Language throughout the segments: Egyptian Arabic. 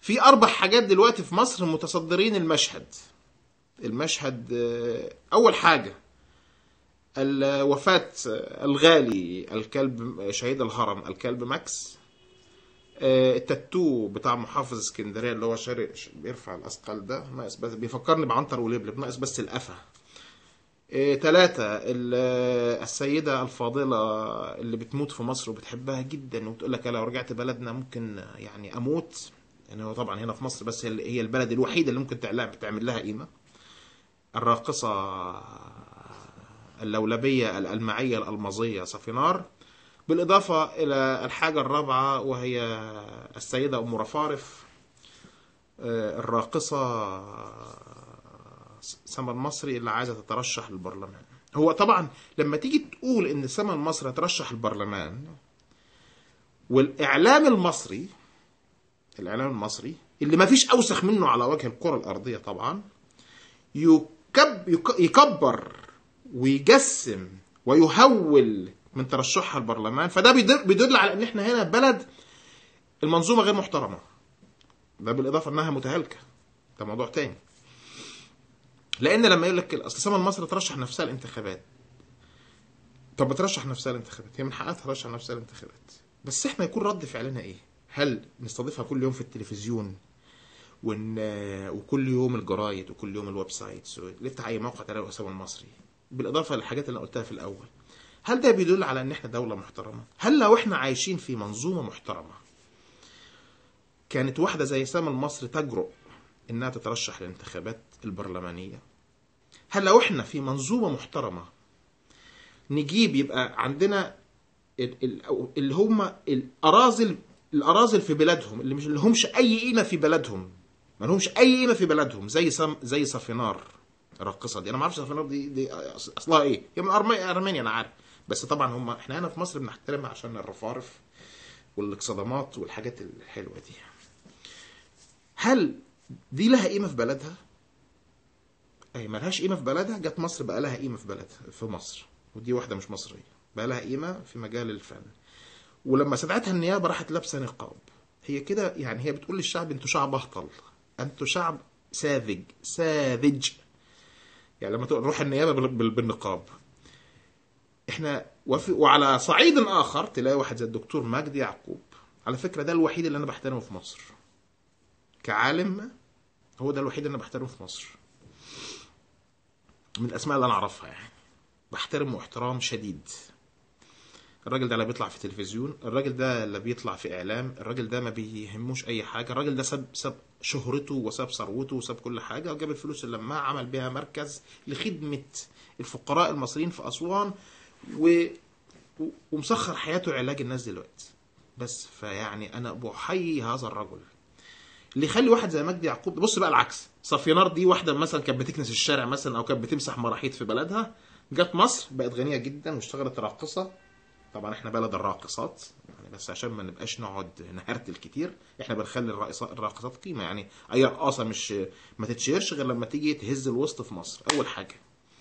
في اربع حاجات دلوقتي في مصر متصدرين المشهد المشهد آه، اول حاجه ال- وفاة الغالي الكلب شهيد الهرم الكلب ماكس آه، التاتو بتاع محافظ اسكندريه اللي هو شارع بيرفع الاثقال ده ناقص بس بيفكرني بعنتر ولبلب ناقص بس القفا ثلاثة السيدة الفاضلة اللي بتموت في مصر وبتحبها جدا وبتقول لك لو رجعت بلدنا ممكن يعني أموت يعني هو طبعا هنا في مصر بس هي هي البلد الوحيدة اللي ممكن تعلق بتعمل لها قيمة الراقصة اللولبية الألمعية الألمظية صفينار بالإضافة إلى الحاجة الرابعة وهي السيدة أم رفارف آه، الراقصة سما المصري اللي عايزة تترشح للبرلمان هو طبعا لما تيجي تقول إن سما المصري هترشح البرلمان والإعلام المصري الإعلام المصري اللي ما فيش أوسخ منه على وجه الكرة الأرضية طبعا يكب يك- يكبر ويجسم ويهول من ترشحها البرلمان فده بيدل, بيدل على ان احنا هنا بلد المنظومه غير محترمه ده بالاضافه انها متهالكه ده موضوع تاني لان لما يقول لك اصل سما مصر ترشح نفسها الانتخابات طب بترشح نفسها الانتخابات هي من حقها ترشح نفسها الانتخابات بس احنا يكون رد فعلنا ايه هل نستضيفها كل يوم في التلفزيون ون... وكل يوم الجرايد وكل يوم الويب سايتس نفتح اي موقع تلاقي اسامه المصري بالاضافه للحاجات اللي أنا قلتها في الاول هل ده بيدل على ان احنا دوله محترمه هل لو احنا عايشين في منظومه محترمه كانت واحده زي سما المصري تجرؤ انها تترشح للانتخابات البرلمانيه هل لو احنا في منظومه محترمه نجيب يبقى عندنا ال- ال- اللي هم الاراذل الاراذل في بلادهم اللي مش اللي همش اي قيمه في بلدهم ما لهمش اي قيمه في بلدهم زي سم زي صفينار الراقصه دي انا ما اعرفش صفينار دي دي أص- اصلها ايه هي من أرمي- ارمينيا انا عارف بس طبعا هم احنا هنا في مصر بنحترمها عشان الرفارف والاقصدامات والحاجات الحلوه دي هل دي لها قيمه في بلدها اي ملهاش قيمه في بلدها جت مصر بقى لها قيمه في بلدها في مصر ودي واحده مش مصريه بقى لها قيمه في مجال الفن ولما استدعتها النيابه راحت لابسه نقاب هي كده يعني هي بتقول للشعب انتوا شعب اهطل انتوا شعب ساذج ساذج يعني لما تروح النيابه بال- بال- بالنقاب احنا وفي وعلى صعيد اخر تلاقي واحد زي الدكتور مجدي يعقوب على فكره ده الوحيد اللي انا بحترمه في مصر كعالم هو ده الوحيد اللي انا بحترمه في مصر من الاسماء اللي انا اعرفها يعني بحترمه احترام شديد الراجل ده لا بيطلع في تلفزيون الراجل ده لا بيطلع في اعلام الراجل ده ما بيهموش اي حاجه الراجل ده ساب ساب شهرته وساب ثروته وساب كل حاجه وجاب الفلوس اللي لما عمل بيها مركز لخدمه الفقراء المصريين في اسوان و... و- ومسخر حياته علاج الناس دلوقتي بس فيعني انا بحيي هذا الرجل اللي يخلي واحد زي مجدي يعقوب بص بقى العكس صفينار دي واحده مثلا كانت بتكنس الشارع مثلا او كانت بتمسح مراحيض في بلدها جت مصر بقت غنيه جدا واشتغلت راقصه طبعا احنا بلد الراقصات يعني بس عشان ما نبقاش نقعد نهرتل كتير احنا بنخلي الراقصات الراقصات قيمه يعني اي رقاصه مش ما تتشهرش غير لما تيجي تهز الوسط في مصر اول حاجه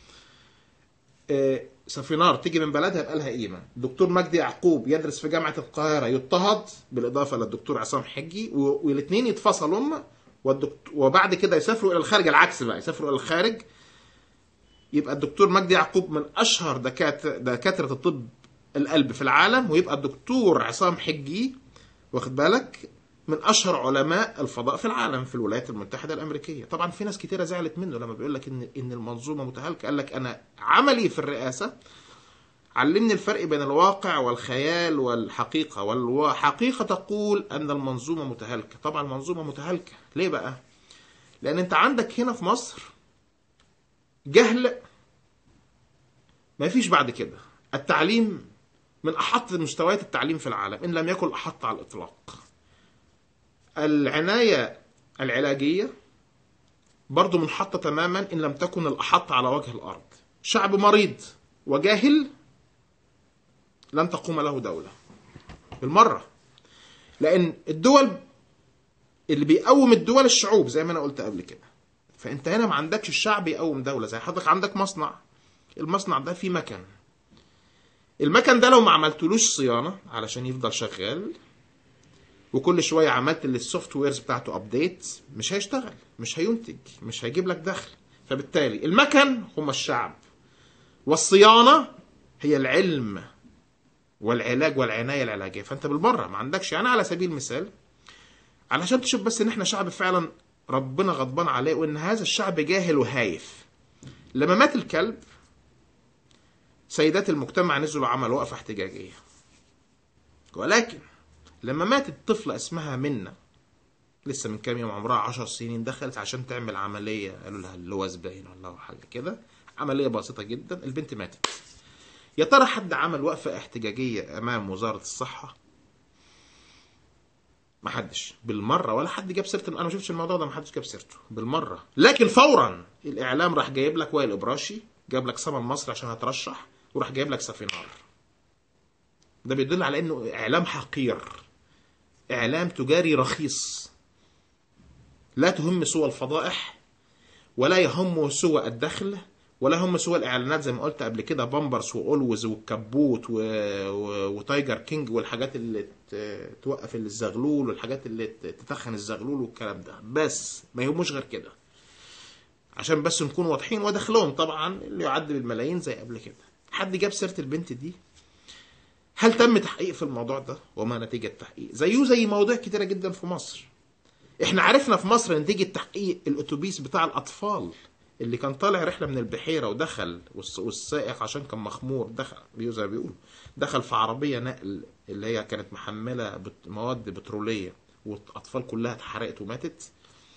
آه، سفينار تيجي من بلدها يبقى لها قيمه دكتور مجدي يعقوب يدرس في جامعه القاهره يضطهد بالاضافه للدكتور عصام حجي والاثنين يتفصلوا والدكتور وبعد كده يسافروا الى الخارج العكس بقى يسافروا الى الخارج يبقى الدكتور مجدي يعقوب من اشهر دكاتره دكاتره الطب القلب في العالم ويبقى الدكتور عصام حجي واخد بالك من اشهر علماء الفضاء في العالم في الولايات المتحده الامريكيه طبعا في ناس كتيره زعلت منه لما بيقول لك ان ان المنظومه متهالكه قال لك انا عملي في الرئاسه علمني الفرق بين الواقع والخيال والحقيقه والحقيقه تقول ان المنظومه متهالكه طبعا المنظومه متهالكه ليه بقى لان انت عندك هنا في مصر جهل ما فيش بعد كده التعليم من احط مستويات التعليم في العالم ان لم يكن احط على الاطلاق العنايه العلاجيه برضو منحطه تماما ان لم تكن الاحط على وجه الارض شعب مريض وجاهل لن تقوم له دوله بالمره لان الدول اللي بيقوم الدول الشعوب زي ما انا قلت قبل كده فانت هنا ما عندكش الشعب يقوم دوله زي حضرتك عندك مصنع المصنع ده فيه مكن المكن ده لو ما عملتلوش صيانه علشان يفضل شغال وكل شويه عملت للسوفت ويرز بتاعته ابديت مش هيشتغل مش هينتج مش هيجيب لك دخل فبالتالي المكن هم الشعب والصيانه هي العلم والعلاج والعنايه العلاجيه فانت بالبره ما عندكش يعني على سبيل المثال علشان تشوف بس ان احنا شعب فعلا ربنا غضبان عليه وان هذا الشعب جاهل وهايف لما مات الكلب سيدات المجتمع نزلوا عملوا وقفه احتجاجيه ولكن لما ماتت طفله اسمها منى لسه من كام يوم عمرها 10 سنين دخلت عشان تعمل عمليه قالوا لها اللوز باين ولا حاجه كده عمليه بسيطه جدا البنت ماتت يا ترى حد عمل وقفه احتجاجيه امام وزاره الصحه ما حدش بالمره ولا حد جاب سيرته انا ما شفتش الموضوع ده ما حدش جاب سيرته بالمره لكن فورا الاعلام راح جايب لك وائل ابراشي جاب لك سما مصر عشان هترشح وراح جايب لك سفينار ده بيدل على انه اعلام حقير اعلام تجاري رخيص لا تهم سوى الفضائح ولا يهم سوى الدخل ولا هم سوى الاعلانات زي ما قلت قبل كده بامبرز واولوز والكبوت و... و... وتايجر كينج والحاجات اللي ت... توقف الزغلول والحاجات اللي ت- تتخن الزغلول والكلام ده بس ما يهموش غير كده عشان بس نكون واضحين ودخلهم طبعا اللي يعد بالملايين زي قبل كده حد جاب سيره البنت دي هل تم تحقيق في الموضوع ده وما نتيجه التحقيق زيه زي مواضيع كتيره جدا في مصر احنا عرفنا في مصر نتيجه تحقيق الاتوبيس بتاع الاطفال اللي كان طالع رحله من البحيره ودخل والس- والسائق عشان كان مخمور دخل بيقولوا زي ما بيقولوا دخل في عربيه نقل اللي هي كانت محمله بت- مواد بتروليه والاطفال كلها اتحرقت وماتت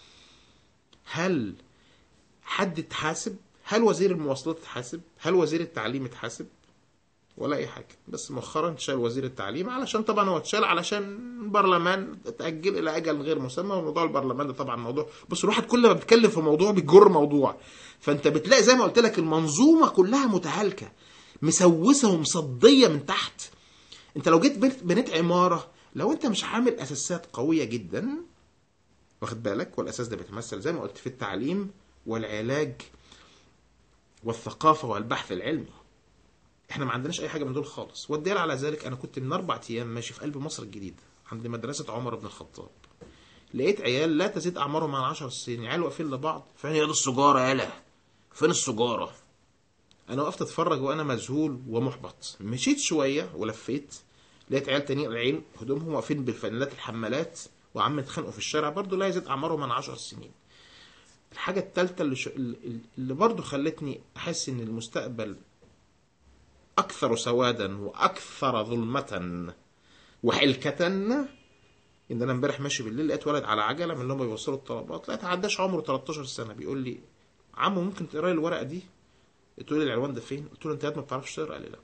هل حد اتحاسب هل وزير المواصلات اتحاسب هل وزير التعليم اتحاسب ولا اي حاجه بس مؤخرا اتشال وزير التعليم علشان طبعا هو اتشال علشان البرلمان اتاجل الى اجل غير مسمى وموضوع البرلمان ده طبعا موضوع بص الواحد كل ما بيتكلم في موضوع بيجر موضوع فانت بتلاقي زي ما قلت لك المنظومه كلها متهالكه مسوسه ومصديه من تحت انت لو جيت بنت, بنيت عماره لو انت مش عامل اساسات قويه جدا واخد بالك والاساس ده بيتمثل زي ما قلت في التعليم والعلاج والثقافه والبحث العلمي احنا ما عندناش اي حاجه من دول خالص والدليل على ذلك انا كنت من اربع ايام ماشي في قلب مصر الجديده عند مدرسه عمر بن الخطاب لقيت عيال لا تزيد اعمارهم عن 10 سنين عيال واقفين لبعض فين يا السجاره يالا فين السجاره انا وقفت اتفرج وانا مذهول ومحبط مشيت شويه ولفيت لقيت عيال تانيين العين هدومهم واقفين بالفانيلات الحمالات وعم يتخانقوا في الشارع برضه لا يزيد اعمارهم عن 10 سنين الحاجه الثالثه اللي, ش... اللي برضه خلتني احس ان المستقبل أكثر سوادا وأكثر ظلمة وحلكة إن أنا امبارح ماشي بالليل لقيت ولد على عجلة من اللي هم بيوصلوا الطلبات لا تعداش عمره 13 سنة بيقول لي عمو ممكن تقرا لي الورقة دي؟ تقول لي العنوان ده فين؟ قلت له أنت ياد ما بتعرفش تقرا؟ قال لي لا.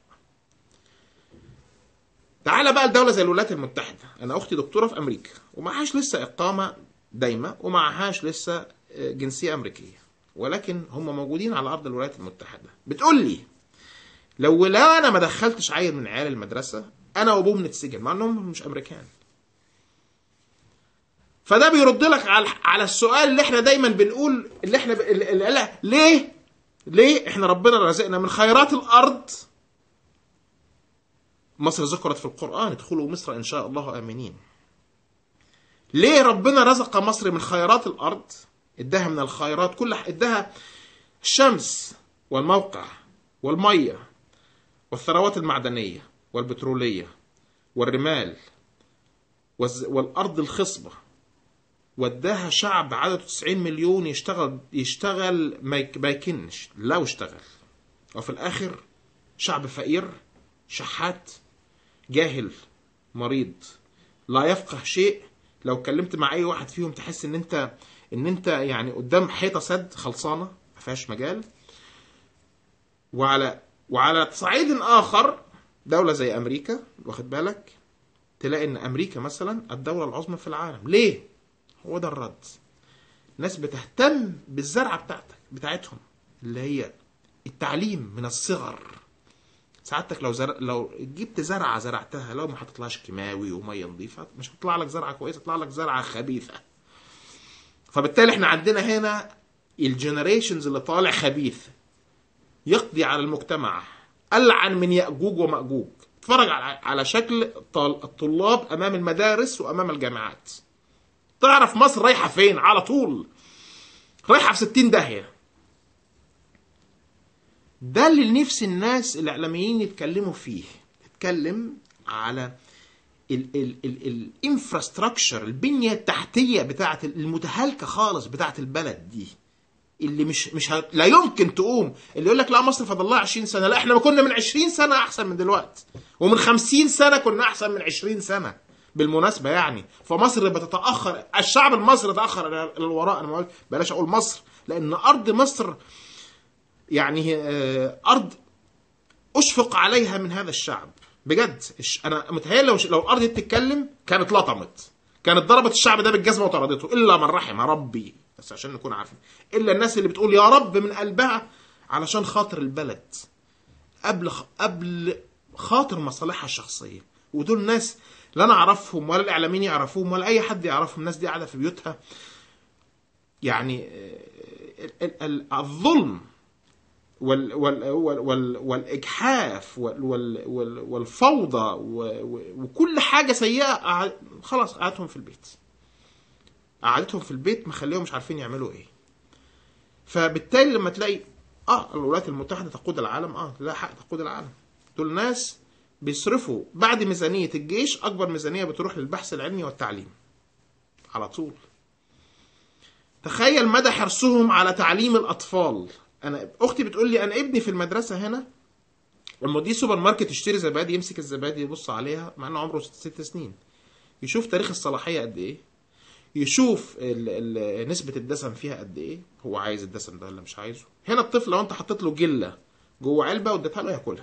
تعالى بقى لدولة زي الولايات المتحدة، أنا أختي دكتورة في أمريكا ومعهاش لسه إقامة دايمة ومعهاش لسه جنسية أمريكية ولكن هم موجودين على أرض الولايات المتحدة. بتقول لي لو لا انا ما دخلتش عيل من عيال المدرسه انا وابوه بنتسجن مع انهم مش امريكان فده بيرد لك على على السؤال اللي احنا دايما بنقول اللي احنا ب... اللي... اللي... ليه ليه احنا ربنا رزقنا من خيرات الارض مصر ذكرت في القران ادخلوا مصر ان شاء الله امنين ليه ربنا رزق مصر من خيرات الارض اداها من الخيرات كل اداها الشمس والموقع والميه والثروات المعدنية والبترولية والرمال والأرض الخصبة وداها شعب عدده 90 مليون يشتغل يشتغل ما يكنش لا اشتغل وفي الآخر شعب فقير شحات جاهل مريض لا يفقه شيء لو اتكلمت مع اي واحد فيهم تحس ان انت ان انت يعني قدام حيطه سد خلصانه ما فيهاش مجال وعلى وعلى صعيد اخر دوله زي امريكا واخد بالك تلاقي ان امريكا مثلا الدوله العظمى في العالم ليه هو ده الرد ناس بتهتم بالزرعه بتاعتك بتاعتهم اللي هي التعليم من الصغر سعادتك لو زر... لو جبت زرعه زرعتها لو ما حطيتلهاش كيماوي وميه نظيفه مش هتطلع لك زرعه كويسه تطلع لك زرعه خبيثه فبالتالي احنا عندنا هنا الجنريشنز اللي طالع خبيث يقضي على المجتمع ألعن من يأجوج ومأجوج اتفرج على على شكل طل- الطلاب امام المدارس وامام الجامعات تعرف مصر رايحه فين على طول رايحه في 60 داهيه ده اللي نفس الناس الاعلاميين يتكلموا فيه تتكلم على الانفراستراكشر البنيه التحتيه بتاعه المتهالكه خالص بتاعه البلد دي اللي مش مش ه... لا يمكن تقوم اللي يقول لك لا مصر فضل لها 20 سنه لا احنا ما كنا من 20 سنه احسن من دلوقتي ومن 50 سنه كنا احسن من 20 سنه بالمناسبه يعني فمصر بتتاخر الشعب المصري تاخر الى الوراء انا ما قلت- بلاش اقول مصر لان ارض مصر يعني آه، ارض اشفق عليها من هذا الشعب بجد الش- انا متهيألي لو لو الارض دي بتتكلم كانت لطمت كانت ضربت الشعب ده بالجزمه وطردته الا من رحم ربي بس عشان نكون عارفين الا الناس اللي بتقول يا رب من قلبها علشان خاطر البلد قبل خ- قبل خاطر مصالحها الشخصيه ودول ناس لا انا اعرفهم ولا الاعلاميين يعرفوهم ولا اي حد يعرفهم الناس دي قاعده في بيوتها يعني آه، ال- ال- الظلم وال وال وال وال والاجحاف وال وال وال والفوضى و- و- وكل حاجه سيئه قعد- خلاص قعدتهم في البيت قعدتهم في البيت مخليهم مش عارفين يعملوا ايه فبالتالي لما تلاقي اه الولايات المتحده تقود العالم اه لا حق تقود العالم دول ناس بيصرفوا بعد ميزانيه الجيش اكبر ميزانيه بتروح للبحث العلمي والتعليم على طول تخيل مدى حرصهم على تعليم الاطفال انا اختي بتقول لي انا ابني في المدرسه هنا لما دي سوبر ماركت يشتري زبادي يمسك الزبادي يبص عليها مع انه عمره ست, ست سنين يشوف تاريخ الصلاحيه قد ايه يشوف ال ال نسبه الدسم فيها قد ايه هو عايز الدسم ده ولا مش عايزه هنا الطفل لو انت حطيت له جله جوه علبه واديتها له ياكلها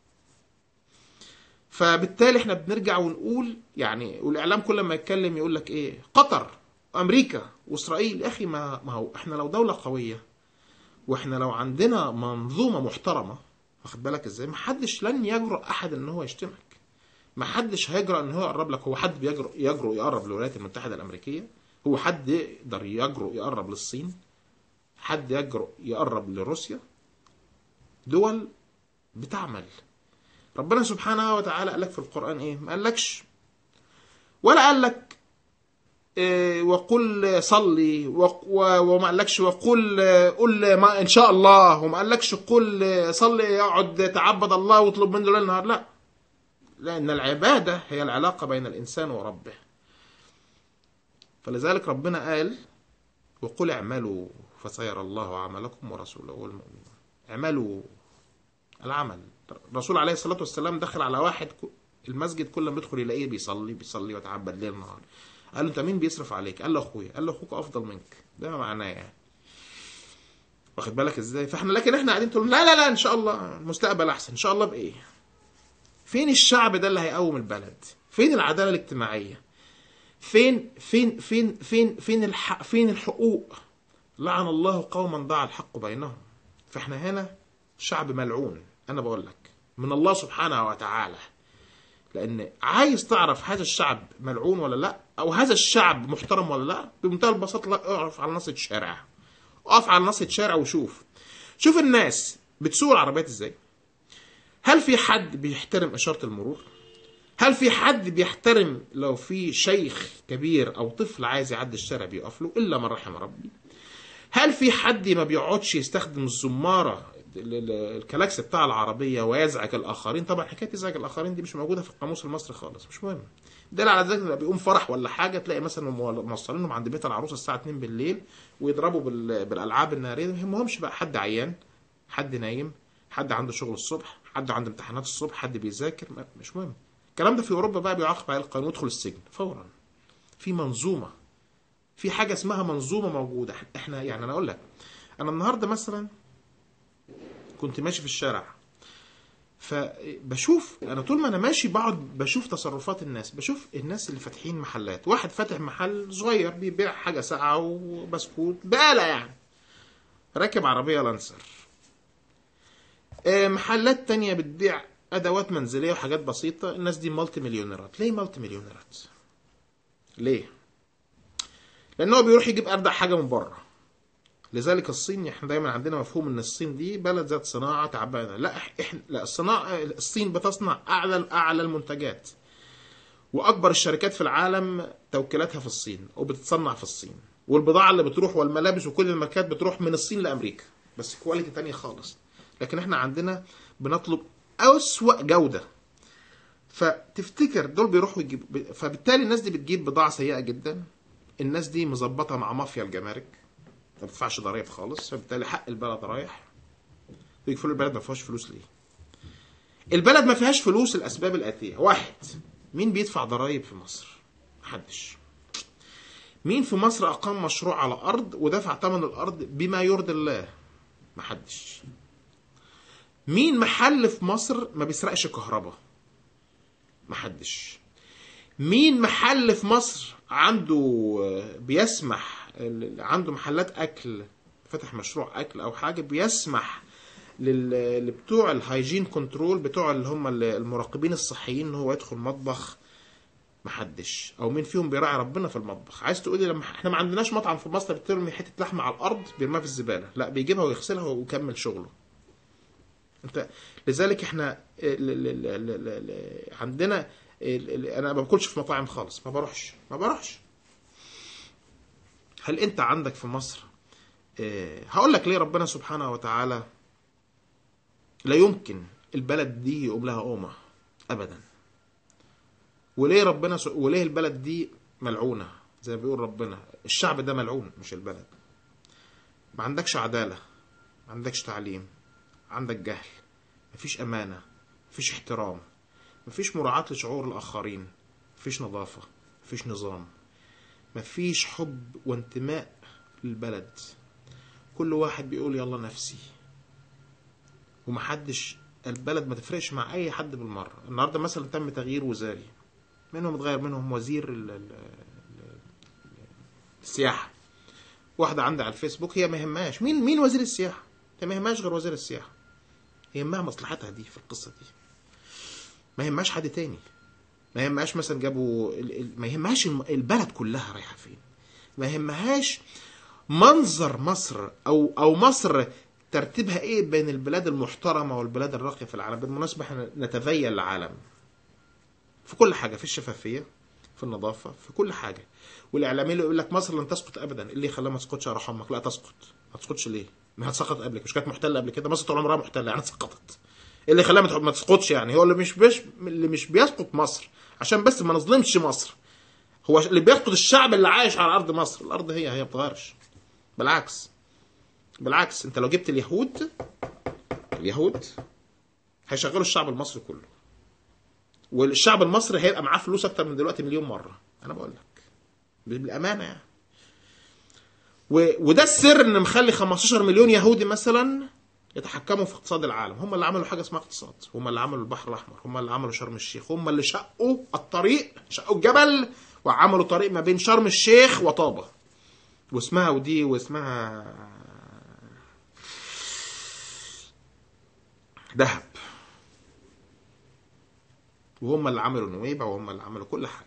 فبالتالي احنا بنرجع ونقول يعني والاعلام كل ما يتكلم يقول لك ايه قطر امريكا واسرائيل يا اخي ما ما هو احنا لو دوله قويه واحنا لو عندنا منظومه محترمه واخد بالك ازاي ما حدش لن يجرؤ احد ان هو يشتمك ما حدش هيجرؤ ان هو يقرب لك هو حد بيجرؤ يجرؤ يقرب للولايات المتحده الامريكيه هو حد يقدر يجرؤ يقرب للصين حد يجرؤ يقرب لروسيا دول بتعمل ربنا سبحانه وتعالى قال لك في القرآن ايه ما قالكش ولا قال لك إيه وقل صلي وق- و- وما قالكش وقل قل ما ان شاء الله وما قالكش قل صلي يقعد تعبد الله واطلب منه ليل نهار لا لان العباده هي العلاقه بين الانسان وربه فلذلك ربنا قال وقل اعملوا فسيرى الله عملكم ورسوله والمؤمنون اعملوا العمل الرسول عليه الصلاة والسلام دخل على واحد ك- المسجد كل ما يدخل يلاقيه بيصلي بيصلي ويتعبد ليل نهار قال له انت مين بيصرف عليك قال له اخويا قال له اخوك افضل منك ده ما معناه يعني واخد بالك ازاي فاحنا لكن احنا قاعدين تقول لا لا لا ان شاء الله المستقبل احسن ان شاء الله بايه فين الشعب ده اللي هيقوم البلد فين العداله الاجتماعيه فين فين فين فين فين الحق فين الحقوق لعن الله قوما ضاع الحق بينهم فاحنا هنا شعب ملعون انا بقول لك من الله سبحانه وتعالى لان عايز تعرف هذا الشعب ملعون ولا لا او هذا الشعب محترم ولا لا بمنتهى البساطه لا اقف على ناصيه شارع اقف على ناصيه شارع وشوف شوف الناس بتسوق العربيات ازاي هل في حد بيحترم اشاره المرور هل في حد بيحترم لو في شيخ كبير او طفل عايز يعدي الشارع بيقف له الا من رحم ربي هل في حد ما بيقعدش يستخدم الزماره ال- ال- الكلاكس بتاع العربيه ويزعج الاخرين طبعا حكايه يزعج الاخرين دي مش موجوده في القاموس المصري خالص مش مهم دليل على ذلك لما بيقوم فرح ولا حاجه تلاقي مثلا مو- موصلينهم عند بيت العروسه الساعه 2 بالليل ويضربوا بال- بالالعاب الناريه ما يهمهمش بقى حد عيان حد نايم حد عنده شغل الصبح حد عنده امتحانات الصبح حد بيذاكر ما- مش مهم الكلام ده في اوروبا بقى بيعاقب عليه القانون يدخل السجن فورا في منظومه في حاجه اسمها منظومه موجوده احنا يعني انا اقول لك انا النهارده مثلا كنت ماشي في الشارع فبشوف انا طول ما انا ماشي بقعد بشوف تصرفات الناس بشوف الناس اللي فاتحين محلات واحد فاتح محل صغير بيبيع حاجه ساقعه وبسكوت بقاله يعني راكب عربيه لانسر آه، محلات تانية بتبيع ادوات منزليه وحاجات بسيطه الناس دي مالتي مليونيرات ليه مالتي مليونيرات ليه لان هو بيروح يجيب اردع حاجه من بره لذلك الصين احنا دايما عندنا مفهوم ان الصين دي بلد ذات صناعه تعبانه لا احنا لا الصناعه الصين بتصنع اعلى اعلى المنتجات واكبر الشركات في العالم توكيلاتها في الصين وبتتصنع في الصين والبضاعه اللي بتروح والملابس وكل الماركات بتروح من الصين لامريكا بس كواليتي تانية خالص لكن احنا عندنا بنطلب اسوأ جوده فتفتكر دول بيروحوا يجيب فبالتالي الناس دي بتجيب بضاعه سيئه جدا الناس دي مظبطه مع مافيا الجمارك ما بتدفعش ضرايب خالص فبالتالي حق البلد رايح يقفلوا البلد ما فيهاش فلوس ليه البلد ما فيهاش فلوس الاسباب الاتيه واحد مين بيدفع ضرايب في مصر محدش مين في مصر اقام مشروع على ارض ودفع ثمن الارض بما يرضي الله محدش مين محل في مصر ما بيسرقش كهرباء محدش مين محل في مصر عنده بيسمح عنده محلات اكل فتح مشروع اكل او حاجه بيسمح لل- لبتوع الهايجين كنترول بتوع اللي هم المراقبين الصحيين ان هو يدخل مطبخ محدش او مين فيهم بيراعي ربنا في المطبخ عايز تقولي لما احنا ما عندناش مطعم في مصر بترمي حته لحمه على الارض بيرميها في الزباله لا بيجيبها ويغسلها ويكمل شغله انت لذلك احنا ال- ال- ال- ال- ال- عندنا ال- ال- انا ما باكلش في مطاعم خالص ما بروحش ما بروحش هل انت عندك في مصر اه هقول لك ليه ربنا سبحانه وتعالى لا يمكن البلد دي يقوم لها قومه ابدا وليه ربنا س... وليه البلد دي ملعونه زي ما بيقول ربنا الشعب ده ملعون مش البلد ما عندكش عداله ما عندكش تعليم عندك جهل مفيش امانه مفيش احترام مفيش مراعاه لشعور الاخرين مفيش نظافه مفيش نظام مفيش حب وانتماء للبلد كل واحد بيقول يلا نفسي ومحدش البلد ما تفرقش مع اي حد بالمره النهارده مثلا تم تغيير وزاري منهم اتغير منهم وزير ال- ال- ال- السياحه واحده عندها على الفيسبوك هي ما يهمهاش مين مين وزير السياحه هي ما يهمهاش غير وزير السياحه يهمها مصلحتها دي في القصه دي ما يهمهاش حد تاني ما يهمهاش مثلا جابوا ال- ال- ما يهمهاش الم- البلد كلها رايحه فين ما يهمهاش منظر مصر او او مصر ترتيبها ايه بين البلاد المحترمه والبلاد الراقيه في العالم بالمناسبه احنا نتذيل العالم في كل حاجه في الشفافيه في النظافه في كل حاجه والاعلاميين اللي يقول لك مصر لن تسقط ابدا إيه اللي خلاها ما تسقطش يا امك لا تسقط ما تسقطش ليه ما هتسقط قبلك مش كانت محتله قبل كده مصر طول عمرها محتله يعني سقطت إيه اللي خلاها ما تح- ما تسقطش يعني هو اللي مش بيش اللي مش بيسقط مصر عشان بس ما نظلمش مصر هو اللي بيسقط الشعب اللي عايش على ارض مصر الارض هي هي ما بتتغيرش بالعكس بالعكس انت لو جبت اليهود اليهود هيشغلوا الشعب المصري كله والشعب المصري هيبقى معاه فلوس اكتر من دلوقتي مليون مره انا بقول لك بالامانه يعني و... وده السر ان مخلي 15 مليون يهودي مثلا يتحكموا في اقتصاد العالم هم اللي عملوا حاجه اسمها اقتصاد هم اللي عملوا البحر الاحمر هم اللي عملوا شرم الشيخ هم اللي شقوا الطريق شقوا الجبل وعملوا طريق ما بين شرم الشيخ وطابه واسمها ودي واسمها دهب وهم اللي عملوا نويبع وهم اللي عملوا كل حاجه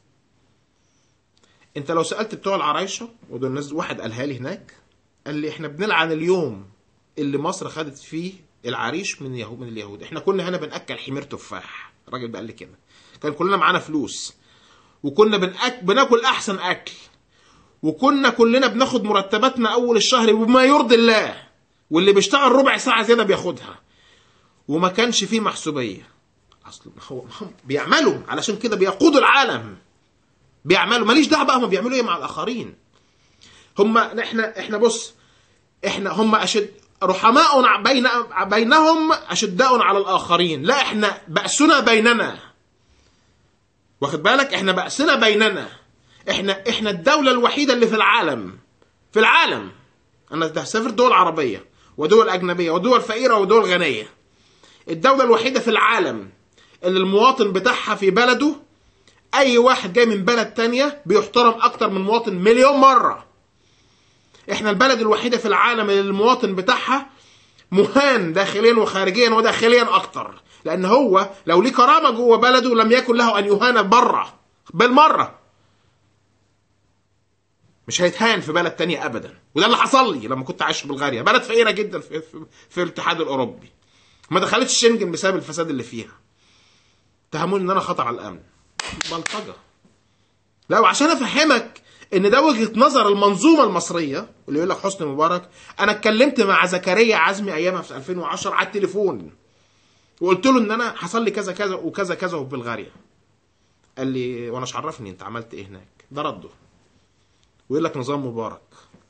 انت لو سالت بتوع العرايشه ودول الناس واحد قالها لي هناك قال لي احنا بنلعن اليوم اللي مصر خدت فيه العريش من اليهود من اليهود احنا كنا هنا بناكل حمير تفاح الراجل بقى لي كده كان كلنا معانا فلوس وكنا بنأك... بناكل احسن اكل وكنا كلنا بناخد مرتباتنا اول الشهر بما يرضي الله واللي بيشتغل ربع ساعه زياده بياخدها وما كانش فيه محسوبيه اصل هو هم بيعملوا علشان كده بيقودوا العالم بيعملوا ماليش دعوه بقى هم بيعملوا ايه مع الاخرين هم احنا احنا بص احنا هم اشد رحماء بين بينهم اشداء على الاخرين لا احنا بأسنا بيننا واخد بالك احنا بأسنا بيننا احنا احنا الدولة الوحيدة اللي في العالم في العالم انا هسافر دول عربية ودول اجنبية ودول فقيرة ودول غنية الدولة الوحيدة في العالم اللي المواطن بتاعها في بلده اي واحد جاي من بلد تانية بيحترم اكتر من مواطن مليون مرة احنا البلد الوحيدة في العالم اللي المواطن بتاعها مهان داخليا وخارجيا وداخليا اكتر لان هو لو ليه كرامة جوه بلده لم يكن له ان يهان بره بالمرة مش هيتهان في بلد تانية ابدا وده اللي حصل لي لما كنت عايش في بلغاريا بلد فقيره جدا في, في, في الاتحاد الاوروبي ما دخلتش شنجن بسبب الفساد اللي فيها اتهموني ان انا خطر على الامن بلطجه لا وعشان افهمك ان ده وجهه نظر المنظومه المصريه اللي يقول لك حسني مبارك انا اتكلمت مع زكريا عزمي ايامها في 2010 على التليفون وقلت له ان انا حصل لي كذا كذا وكذا كذا في بلغاريا قال لي وانا مش عرفني انت عملت ايه هناك ده رده ويقول لك نظام مبارك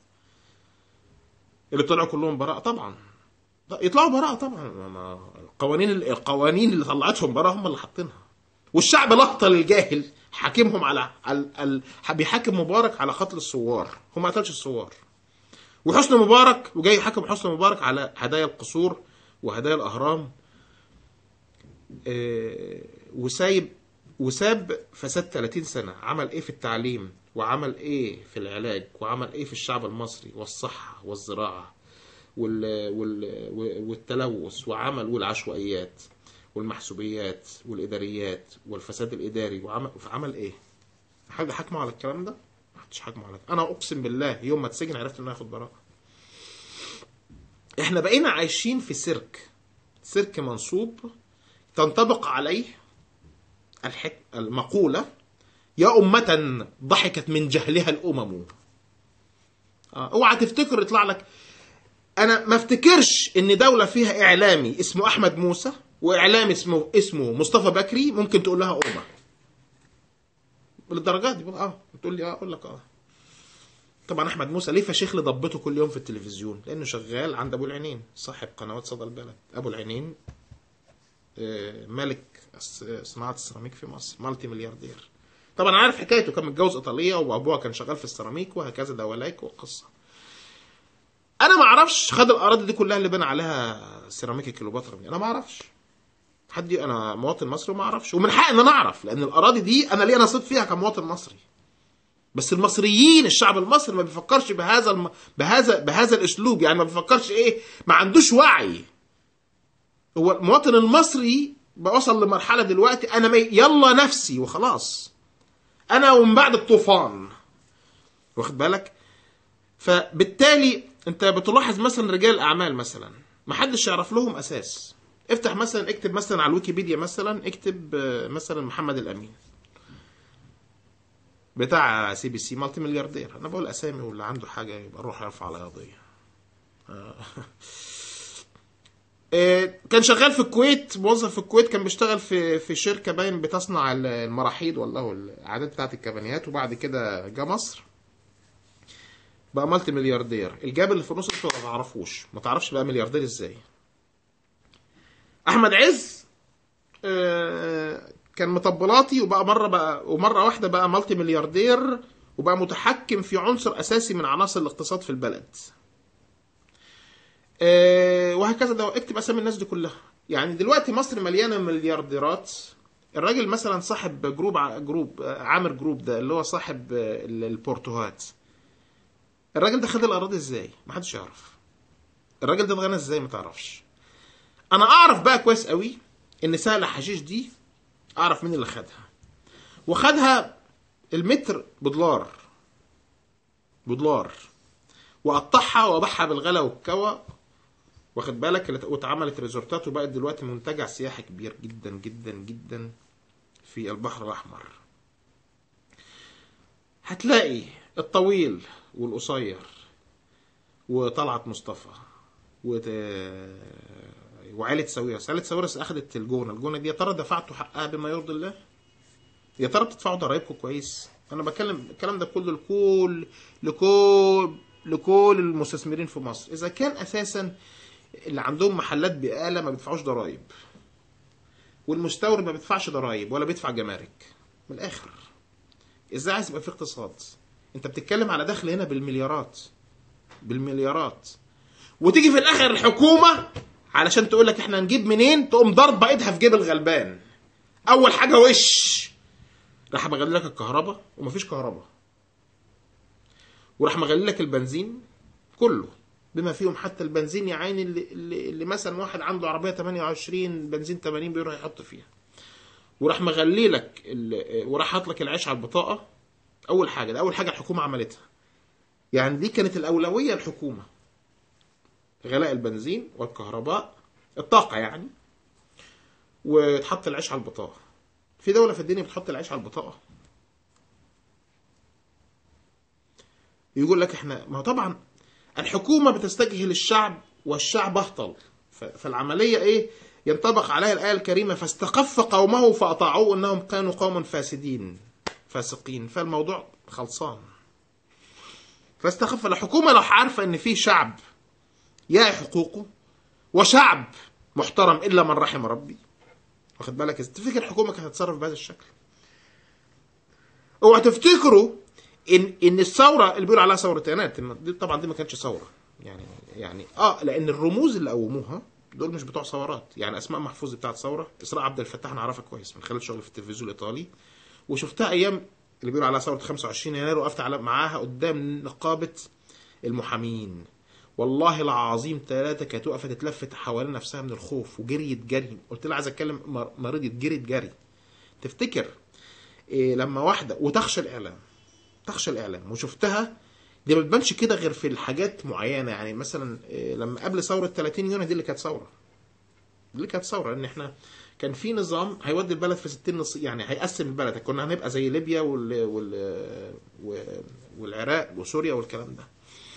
اللي طلعوا كلهم براءة طبعا يطلعوا براءة طبعا ما- القوانين القوانين اللي طلعتهم براءة هم اللي حاطينها والشعب الاهطل الجاهل حاكمهم على ال... ال... بيحاكم مبارك على قتل الثوار هو ما قتلش الثوار وحسني مبارك وجاي يحاكم حسني مبارك على هدايا القصور وهدايا الاهرام آه، وسايب وساب فساد 30 سنة عمل ايه في التعليم وعمل ايه في العلاج وعمل ايه في الشعب المصري والصحة والزراعة وال... وال... والتلوث وعمل والعشوائيات والمحسوبيات والإداريات والفساد الإداري وعمل عمل ايه حاجة حكمه على الكلام ده ما حدش حكمه على انا اقسم بالله يوم ما اتسجن عرفت ان انا هاخد براءة احنا بقينا عايشين في سيرك سيرك منصوب تنطبق عليه الحك... المقولة يا أمة ضحكت من جهلها الأمم آه، اوعى تفتكر يطلع لك انا ما افتكرش ان دولة فيها اعلامي اسمه احمد موسى واعلامي اسمه اسمه مصطفى بكري ممكن تقول لها امة للدرجات دي اه تقول لي اه اقول لك اه طبعا احمد موسى ليه فشيخ اللي ضبته كل يوم في التلفزيون لانه شغال عند ابو العينين صاحب قنوات صدى البلد ابو العينين آه، ملك الس- صناعه السيراميك في مصر مالتي ملياردير طبعا عارف حكايته كان متجوز ايطاليه وابوها كان شغال في السيراميك وهكذا دولايك وقصه انا ما اعرفش خد الاراضي دي كلها اللي بنى عليها سيراميك كليوباترا دي. انا ما اعرفش حد انا مواطن مصري وما اعرفش ومن حقي ان انا اعرف لان الاراضي دي انا ليا نصيب فيها كمواطن مصري بس المصريين الشعب المصري ما بيفكرش بهذا الم... بهذا بهذا الاسلوب يعني ما بيفكرش ايه ما عندوش وعي هو المواطن المصري بقى وصل لمرحله دلوقتي انا مي... يلا نفسي وخلاص انا ومن بعد الطوفان واخد بالك فبالتالي انت بتلاحظ مثلا رجال الاعمال مثلا ما حدش يعرف لهم اساس افتح مثلا اكتب مثلا على الويكيبيديا مثلا اكتب آه، مثلا محمد الامين بتاع سي بي سي مالتي ملياردير انا بقول اسامي واللي عنده حاجه يبقى نروح يرفع على قضيه آه. آه، كان شغال في الكويت موظف في الكويت كان بيشتغل في في شركه باين بتصنع المراحيض ولا هو العادات بتاعت الكبانيات وبعد كده جه مصر بقى مالتي ملياردير الجاب اللي في النص انت ما تعرفوش ما تعرفش بقى ملياردير ازاي احمد عز آه، كان مطبلاتي وبقى مره بقى ومره واحده بقى مالتي ملياردير وبقى متحكم في عنصر اساسي من عناصر الاقتصاد في البلد آه، وهكذا ده اكتب اسامي الناس دي كلها يعني دلوقتي مصر مليانه مليارديرات الراجل مثلا صاحب جروب ع- جروب آه، عامر جروب ده اللي هو صاحب آه، البورتوهات الراجل ده خد الاراضي ازاي محدش يعرف الراجل ده اتغنى ازاي ما تعرفش انا اعرف بقى كويس قوي ان سهل حشيش دي اعرف مين اللي خدها وخدها المتر بدولار بدولار وقطعها وباعها بالغلا والكوى واخد بالك اللي- واتعملت ريزورتات وبقت دلوقتي منتجع سياحي كبير جدا جدا جدا في البحر الاحمر هتلاقي الطويل والقصير وطلعت مصطفى وت... وعائلة ساويرس عائلة ساويرس أخدت الجونة الجونة دي يا ترى دفعتوا حقها بما يرضي الله يا ترى بتدفعوا ضرايبكم كويس أنا بتكلم الكلام ده كله لكل لكل لكل المستثمرين في مصر إذا كان أساسا اللي عندهم محلات بقالة ما بيدفعوش ضرايب والمستورد ما بيدفعش ضرايب ولا بيدفع جمارك من الآخر ازاي عايز يبقى في اقتصاد انت بتتكلم على دخل هنا بالمليارات بالمليارات وتيجي في الاخر الحكومه علشان تقول لك احنا هنجيب منين تقوم ضربه ايدها في جيب الغلبان اول حاجه وش راح مغلي لك الكهرباء ومفيش كهرباء وراح مغلي لك البنزين كله بما فيهم حتى البنزين يا عيني اللي, اللي, اللي مثلا واحد عنده عربيه 28 بنزين 80 بيروح يحط فيها وراح مغلي لك ال- وراح حاط لك العيش على البطاقه اول حاجه ده اول حاجه الحكومه عملتها يعني دي كانت الأولوية الحكومة غلاء البنزين والكهرباء الطاقة يعني وتحط العيش على البطاقة في دولة في الدنيا بتحط العيش على البطاقة يقول لك احنا ما هو طبعا الحكومة بتستجهل الشعب والشعب اهطل ف- فالعملية ايه ينطبق عليها الآية الكريمة فاستخف قومه فأطاعوه أنهم كانوا قوما فاسدين فاسقين فالموضوع خلصان فاستخف الحكومة لو عارفة ان في شعب يعي حقوقه وشعب محترم الا من رحم ربي واخد بالك إزاي؟ تفتكر الحكومه كانت هتتصرف بهذا الشكل اوعى تفتكروا ان ان الثوره اللي بيقولوا عليها ثوره يناير دي طبعا دي ما كانتش ثوره يعني يعني اه لان الرموز اللي قوموها دول مش بتوع ثورات يعني اسماء محفوظ بتاعت ثوره اسراء عبد الفتاح انا اعرفها كويس من خلال شغلي في التلفزيون الايطالي وشفتها ايام اللي بيقولوا عليها ثوره 25 يناير وقفت على معاها قدام نقابه المحامين والله العظيم ثلاثة كانت وقفت تتلفت حوالين نفسها من الخوف وجريت جري قلت لها عايز اتكلم مر- مريضة جريت جري تفتكر إيه لما واحدة وتخشى الإعلام تخشى الإعلام وشفتها دي ما بتبانش كده غير في الحاجات معينة يعني مثلا إيه لما قبل ثورة 30 يونيو دي اللي كانت ثورة دي اللي كانت ثورة ان احنا كان في نظام هيودي البلد في 60 نص يعني هيقسم البلد كنا هنبقى زي ليبيا وال... وال... وال... والعراق وسوريا والكلام ده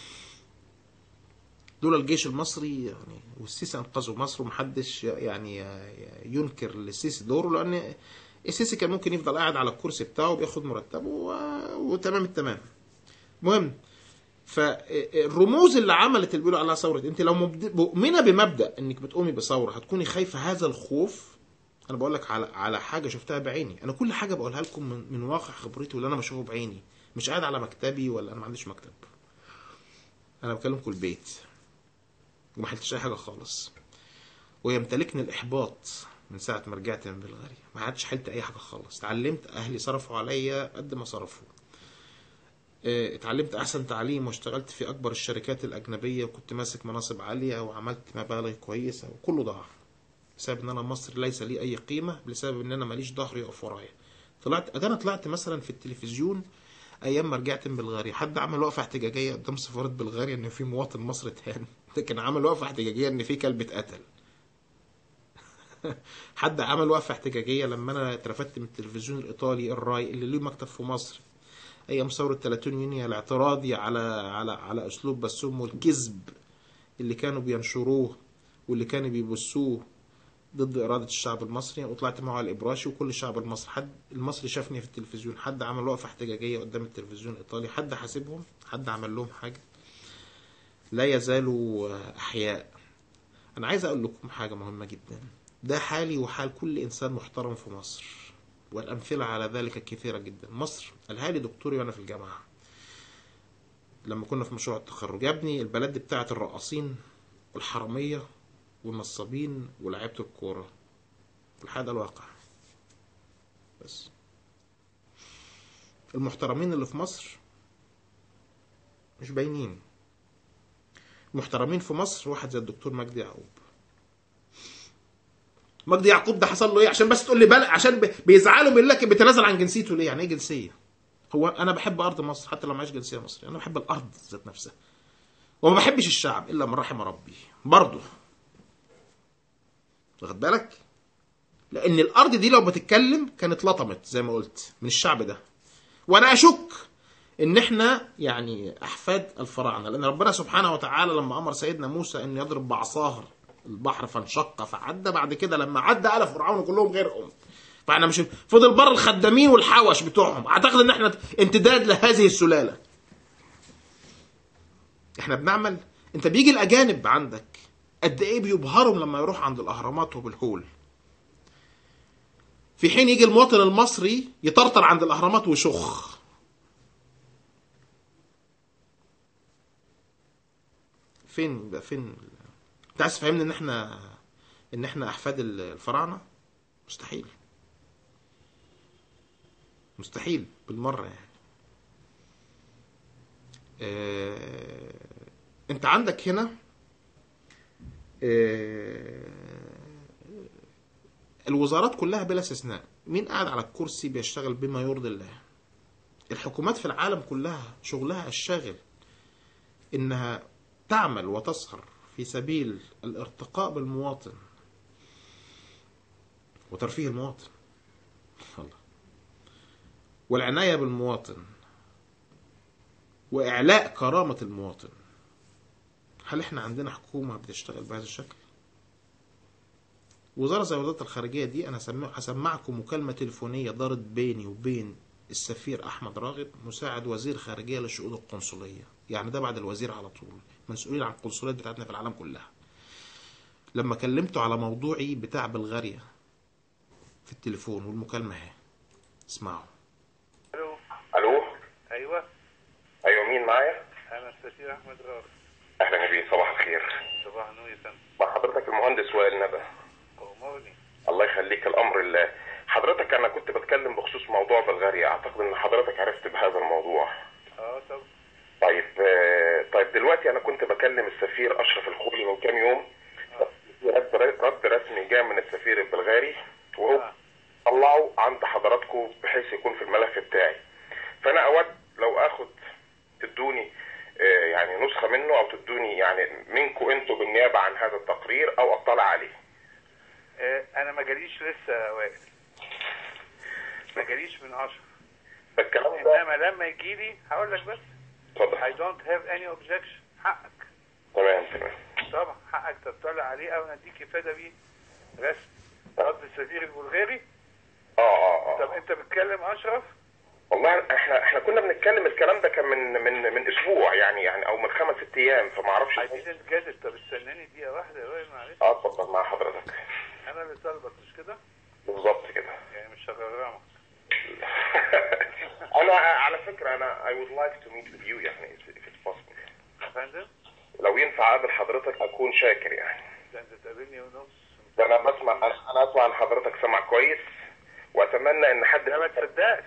دول الجيش المصري يعني والسيسي انقذوا مصر ومحدش يعني ينكر للسيسي دوره لان السيسي كان ممكن يفضل قاعد على الكرسي بتاعه بياخد مرتبه و... وتمام التمام المهم فالرموز اللي عملت اللي بيقولوا عليها ثوره انت لو مبد- مؤمنه بمبدا انك بتقومي بثوره هتكوني خايفه هذا الخوف انا بقول لك على على حاجه شفتها بعيني انا كل حاجه بقولها لكم من, من واقع خبرتي واللي انا بشوفه بعيني مش قاعد على مكتبي ولا انا ما عنديش مكتب انا بكلمكم البيت وما حلتش اي حاجه خالص ويمتلكني الاحباط من ساعه ما رجعت من بلغاريا ما عادش حلت اي حاجه خالص اتعلمت اهلي صرفوا عليا قد ما صرفوا اه، اتعلمت احسن تعليم واشتغلت في اكبر الشركات الاجنبيه وكنت ماسك مناصب عاليه وعملت مبالغ كويسه وكله ضاع بسبب ان انا مصر ليس لي اي قيمه بسبب ان انا ماليش ظهر يقف ورايا طلعت ده انا طلعت مثلا في التلفزيون ايام ما رجعت من بلغاريا حد عمل وقفه احتجاجيه قدام سفاره بلغاريا ان في مواطن مصري اتهان ده كان عمل وقفه احتجاجيه ان في كلب اتقتل حد عمل وقفه احتجاجيه لما انا اترفدت من التلفزيون الايطالي الراي اللي له مكتب في مصر ايام ثوره 30 يونيو الاعتراضي على على على اسلوب بسوم والكذب اللي كانوا بينشروه واللي كانوا بيبثوه ضد إرادة الشعب المصري وطلعت معه على الإبراشي وكل الشعب المصري حد المصري شافني في التلفزيون حد عمل وقفة احتجاجية قدام التلفزيون الإيطالي حد حاسبهم حد عمل لهم حاجة لا يزالوا أحياء أنا عايز أقول لكم حاجة مهمة جدا ده حالي وحال كل إنسان محترم في مصر والأمثلة على ذلك كثيرة جدا مصر قالها لي دكتوري وأنا في الجامعة لما كنا في مشروع التخرج يا ابني البلد دي بتاعت الرقاصين والحرامية والنصابين ولاعيبة الكورة الحقيقة ده الواقع بس المحترمين اللي في مصر مش باينين المحترمين في مصر واحد زي الدكتور مجدي يعقوب مجدي يعقوب ده حصل له ايه عشان بس تقول لي بلق عشان ب- بيزعلوا بيقول لك بيتنازل عن جنسيته ليه يعني ايه جنسيه هو انا بحب ارض مصر حتى لو معيش جنسيه مصريه انا بحب الارض ذات نفسها وما بحبش الشعب الا من رحم ربي برضه واخد بالك لان الارض دي لو بتتكلم كانت لطمت زي ما قلت من الشعب ده وانا اشك ان احنا يعني احفاد الفراعنه لان ربنا سبحانه وتعالى لما امر سيدنا موسى ان يضرب بعصاه البحر فانشق فعدى بعد كده لما عدى قال فرعون كلهم غيرهم فاحنا مش فضل بره الخدامين والحوش بتوعهم اعتقد ان احنا امتداد لهذه السلاله احنا بنعمل انت بيجي الاجانب عندك قد ايه بيبهرهم لما يروح عند الاهرامات وبالهول في حين يجي المواطن المصري يطرطر عند الاهرامات ويشخ فين بقى فين انت عايز تفهمني ان احنا ان احنا احفاد الفراعنه مستحيل مستحيل بالمره يعني اه... انت عندك هنا اه... الوزارات كلها بلا استثناء مين قاعد على الكرسي بيشتغل بما يرضي الله الحكومات في العالم كلها شغلها الشاغل انها تعمل وتسهر في سبيل الارتقاء بالمواطن وترفيه المواطن الله والعناية بالمواطن وإعلاء كرامة المواطن هل احنا عندنا حكومة بتشتغل بهذا الشكل؟ وزارة زي وزارة الخارجية دي أنا هسمع- هسمعكم مكالمة تليفونية دارت بيني وبين السفير أحمد راغب مساعد وزير خارجية للشؤون القنصلية يعني ده بعد الوزير على طول مسؤولين عن القنصليات بتاعتنا في العالم كلها لما كلمته على موضوعي بتاع بلغاريا في التليفون والمكالمة اهي اسمعوا الو الو ايوه ايوه مين معايا انا السفير احمد راغب اهلا بيه صباح الخير صباح النور يا فندم مع حضرتك المهندس وائل ندى امورني الله يخليك الامر لله حضرتك انا كنت بتكلم بخصوص موضوع بلغاريا اعتقد ان حضرتك عرفت بهذا الموضوع اه طب طيب آه، طيب دلوقتي انا كنت بكلم السفير اشرف الخولي من كام يوم في رد رد رسمي جاء من السفير البلغاري وهو آه. طلعه عند حضراتكم بحيث يكون في الملف بتاعي فانا اود لو اخد تدوني آه، يعني نسخه منه او تدوني يعني منكم انتوا بالنيابه عن هذا التقرير او اطلع عليه آه انا ما جاليش لسه يا وائل ما جاليش من اشرف الكلام ده انما لما يجي لي هقول لك بس I اتفضل don't have any objection حقك تمام تمام طبعا حقك تطلع عليه او نديك افاده بيه رسم رد السفير البلغاري اه اه طب اه انت بتكلم اشرف والله احنا احنا كنا بنتكلم الكلام ده كان من من من اسبوع يعني يعني او من خمس ست ايام فما اعرفش I didn't get it طب استناني دقيقه واحده يا وائل معلش اه اتفضل مع حضرتك انا اللي طالبك مش كده بالظبط كده يعني مش هغرمك انا على فكره انا I would like to meet with you يعني if if it's possible يا فندم لو ينفع اقابل حضرتك اكون شاكر يعني ده انت تقابلني ونص ده انا بسمع انا أنا اسمع عن حضرتك سمع كويس واتمنى ان حد ده ما تصدقش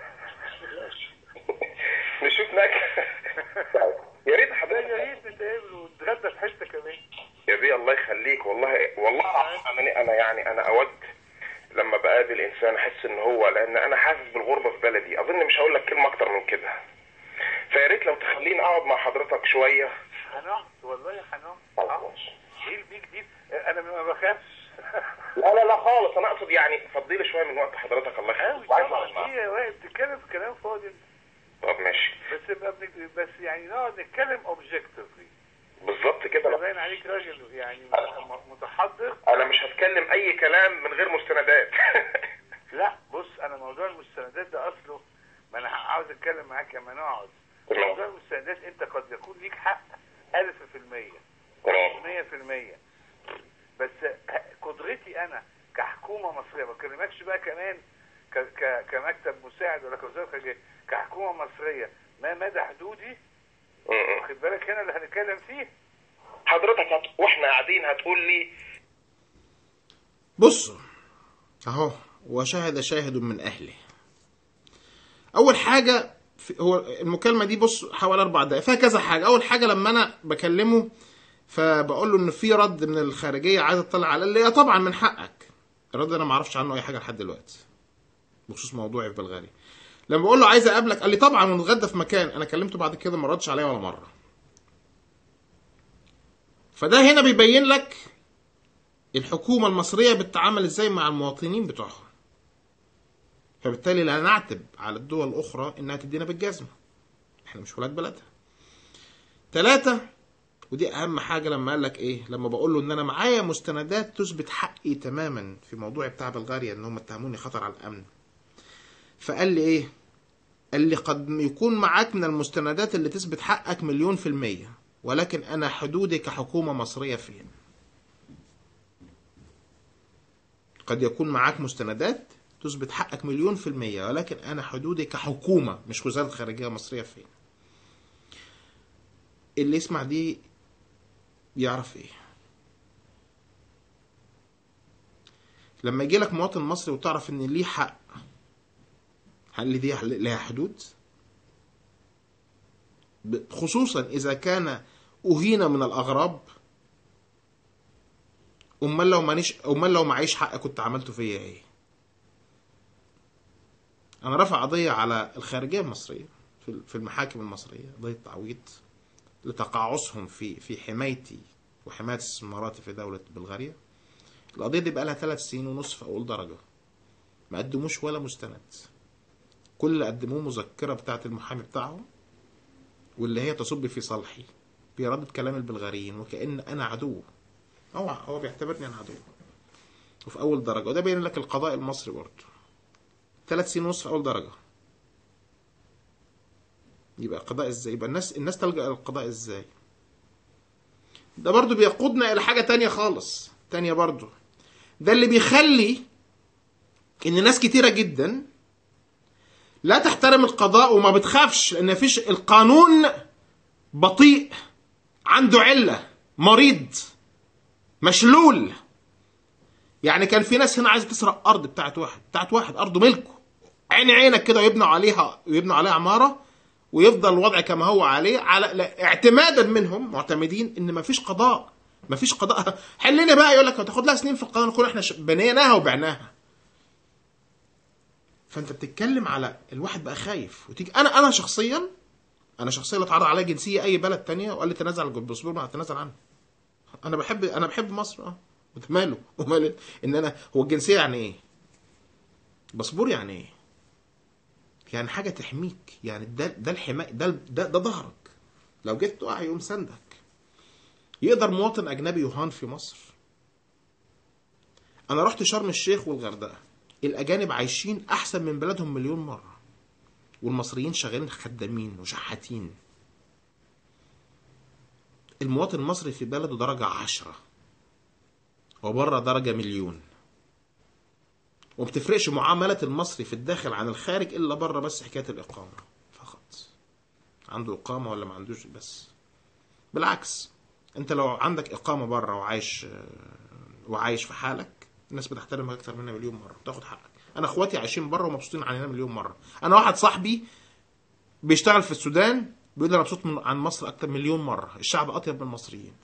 نشوف هناك يا ريت ده حضرتك يا ريت نتقابل ونتغدى في حته كمان يا بيه الله يخليك والله والله انا انا يعني انا اود لما بقابل انسان احس ان هو لان انا حاسس بالغربه في بلدي اظن مش هقول لك كلمه اكتر من كده فيا ريت لو تخليني اقعد مع حضرتك شويه هنقعد والله هنقعد خلاص آه. ماشي. ايه البيج دي انا ما بخافش لا لا لا خالص انا اقصد يعني فضيلي شويه من وقت حضرتك الله قوي يخليك وعايز طبعا أقعد معاك. ايه يا وائل بتتكلم في كلام فاضي طب ماشي بس يبقى بن- بس يعني نقعد نتكلم اوبجكتيفلي بالظبط كده باين عليك راجل يعني م- متحضر انا مش هتكلم اي كلام من غير مستندات لا بص انا موضوع المستندات ده اصله ما انا عاوز اتكلم معاك لما نقعد تمام. موضوع المستندات انت قد يكون ليك حق 1000% تمام 100% بس ه- قدرتي انا كحكومه مصريه ما بكلمكش بقى كمان ك ك كمكتب مساعد ولا كوزاره خارجيه كحكومه مصريه ما مدى حدودي م- م. واخد بالك هنا اللي هنتكلم فيه حضرتك هت... واحنا قاعدين هتقول لي بصوا اهو وشاهد شاهد من اهله اول حاجه في هو المكالمه دي بص حوالي اربع دقائق فيها كذا حاجه اول حاجه لما انا بكلمه فبقول له ان في رد من الخارجيه عايز اطلع على اللي طبعا من حقك الرد ده انا ما اعرفش عنه اي حاجه لحد دلوقتي بخصوص موضوعي في بلغاريا لما بقول له عايز اقابلك قال لي طبعا ونتغدى في مكان انا كلمته بعد كده ما ردش عليا ولا مره فده هنا بيبين لك الحكومة المصرية بتتعامل ازاي مع المواطنين بتوعها فبالتالي لا نعتب على الدول الأخرى إنها تدينا بالجزمة احنا مش ولاد بلدها ثلاثة ودي أهم حاجة لما قال لك إيه لما بقول له إن أنا معايا مستندات تثبت حقي تماما في موضوع بتاع بلغاريا إن هم اتهموني خطر على الأمن فقال لي إيه قال لي قد يكون معاك من المستندات اللي تثبت حقك مليون في المية ولكن أنا حدودي كحكومة مصرية فين قد يكون معاك مستندات تثبت حقك مليون في المية ولكن أنا حدودي كحكومة مش وزارة خارجية مصرية فين اللي يسمع دي يعرف ايه لما يجي لك مواطن مصري وتعرف ان ليه حق هل دي لها حدود ب- خصوصا اذا كان اهين من الاغراب امال لو مانيش امال لو معيش حق كنت عملته فيا ايه انا رافع قضيه على الخارجيه المصريه في في المحاكم المصريه قضيه تعويض لتقاعسهم في في حمايتي وحمايه استثماراتي في دوله بلغاريا القضيه دي بقى لها ثلاث سنين ونص في اول درجه ما قدموش ولا مستند كل اللي قدموه مذكره بتاعه المحامي بتاعهم واللي هي تصب في صالحي بيردد كلام البلغاريين وكأن أنا عدو هو هو بيعتبرني أنا عدو وفي أول درجة وده بين لك القضاء المصري برضه ثلاث سنين ونص في أول درجة يبقى قضاء ازاي يبقى الناس الناس تلجأ للقضاء ازاي ده برضه بيقودنا إلى حاجة تانية خالص تانية برضه ده اللي بيخلي إن ناس كتيرة جدا لا تحترم القضاء وما بتخافش لأن مفيش القانون بطيء عنده علة مريض مشلول يعني كان في ناس هنا عايزه تسرق ارض بتاعت واحد بتاعت واحد ارضه ملكه عين عينك كده ويبنوا عليها ويبنوا عليها عماره ويفضل الوضع كما هو عليه على لا اعتمادا منهم معتمدين ان مفيش قضاء مفيش قضاء حلنا بقى يقول لك هتاخد لها سنين في القانون نكون احنا ش- بنيناها وبعناها فانت بتتكلم على الواحد بقى خايف وتيجي انا انا شخصيا انا شخصيا لو اتعرض عليا جنسيه اي بلد تانية وقال لي تنازل عن الباسبور ما هتنازل عنه انا بحب انا بحب مصر اه ماله وماله ان انا هو الجنسيه يعني ايه باسبور يعني ايه يعني حاجه تحميك يعني ده ده الحمايه ده ده, ده ظهرك لو جيت تقع يقوم سندك يقدر مواطن اجنبي يهان في مصر انا رحت شرم الشيخ والغردقه الاجانب عايشين احسن من بلادهم مليون مره والمصريين شغالين خدامين وشحاتين المواطن المصري في بلده درجة عشرة وبره درجة مليون وبتفرقش معاملة المصري في الداخل عن الخارج إلا بره بس حكاية الإقامة فقط عنده إقامة ولا ما عندوش بس بالعكس أنت لو عندك إقامة بره وعايش وعايش في حالك الناس بتحترمك أكتر منها مليون مرة وتاخد حقك أنا إخواتي عايشين بره ومبسوطين عننا مليون مرة أنا واحد صاحبي بيشتغل في السودان بيقول لي انا مبسوط من عن مصر اكتر مليون مره الشعب اطيب من المصريين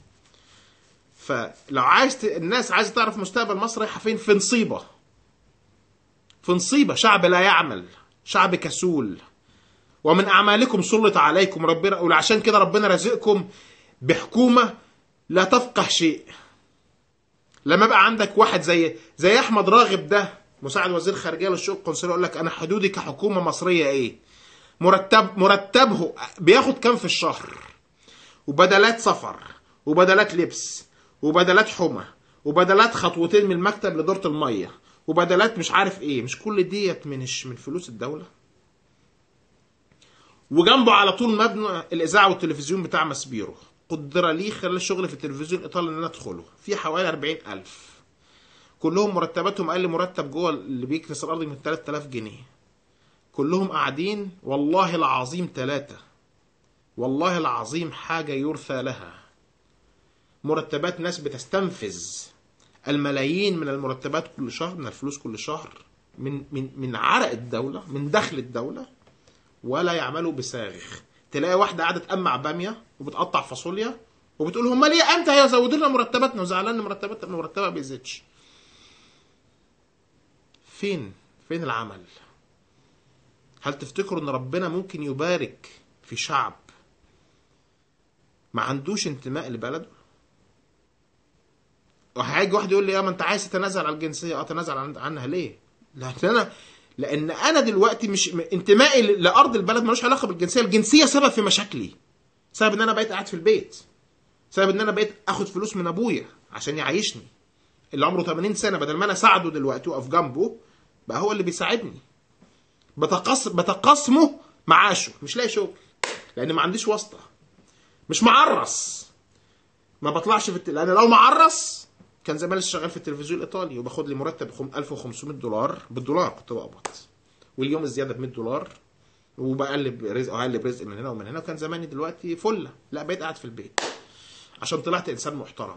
فلو عايز ت... الناس عايزه تعرف مستقبل مصر رايحه فين في نصيبه في نصيبه شعب لا يعمل شعب كسول ومن اعمالكم سلط عليكم ربنا وعشان كده ربنا رزقكم بحكومه لا تفقه شيء لما بقى عندك واحد زي زي احمد راغب ده مساعد وزير خارجيه للشؤون القنصليه يقول لك انا حدودي كحكومه مصريه ايه مرتب مرتبه بياخد كام في الشهر وبدلات سفر وبدلات لبس وبدلات حمى وبدلات خطوتين من المكتب لدورة المية وبدلات مش عارف ايه مش كل ديت من الش- من فلوس الدولة وجنبه على طول مبنى الاذاعه والتلفزيون بتاع مسبيرو قدر لي خلال الشغل في التلفزيون الايطالي ان انا ادخله في حوالي 40000 كلهم مرتباتهم اقل مرتب جوه اللي بيكنس الارض من 3000 جنيه كلهم قاعدين والله العظيم ثلاثة والله العظيم حاجة يرثى لها مرتبات ناس بتستنفذ الملايين من المرتبات كل شهر من الفلوس كل شهر من من من عرق الدولة من دخل الدولة ولا يعملوا بساغخ تلاقي واحدة قاعدة تقمع بامية وبتقطع فاصوليا وبتقول هم ليه امتى هيزودوا لنا مرتباتنا وزعلان ان مرتبات مرتبها ما بيزيدش فين فين العمل هل تفتكروا ان ربنا ممكن يبارك في شعب ما عندوش انتماء لبلده وهيجي واحد يقول لي يا ما انت عايز تتنازل عن الجنسيه اه اتنازل عن- عنها ليه لان انا لان انا دلوقتي مش م- انتمائي ل- لارض البلد ملوش علاقه بالجنسيه الجنسيه سبب في مشاكلي سبب ان انا بقيت قاعد في البيت سبب ان انا بقيت اخد فلوس من ابويا عشان يعيشني اللي عمره 80 سنه بدل ما انا اساعده دلوقتي واقف جنبه بقى هو اللي بيساعدني بتقص بتقاسمه معاشه مش لاقي شغل لان ما عنديش واسطه مش معرس ما بطلعش في الت... لان لو معرس كان زمان لسه شغال في التلفزيون الايطالي وباخد لي مرتب خم- 1500 دولار بالدولار كنت بقبض واليوم الزياده ب 100 دولار وبقلب رزق اقلب رزق من هنا ومن هنا وكان زماني دلوقتي فله لا بقيت قاعد في البيت عشان طلعت انسان محترم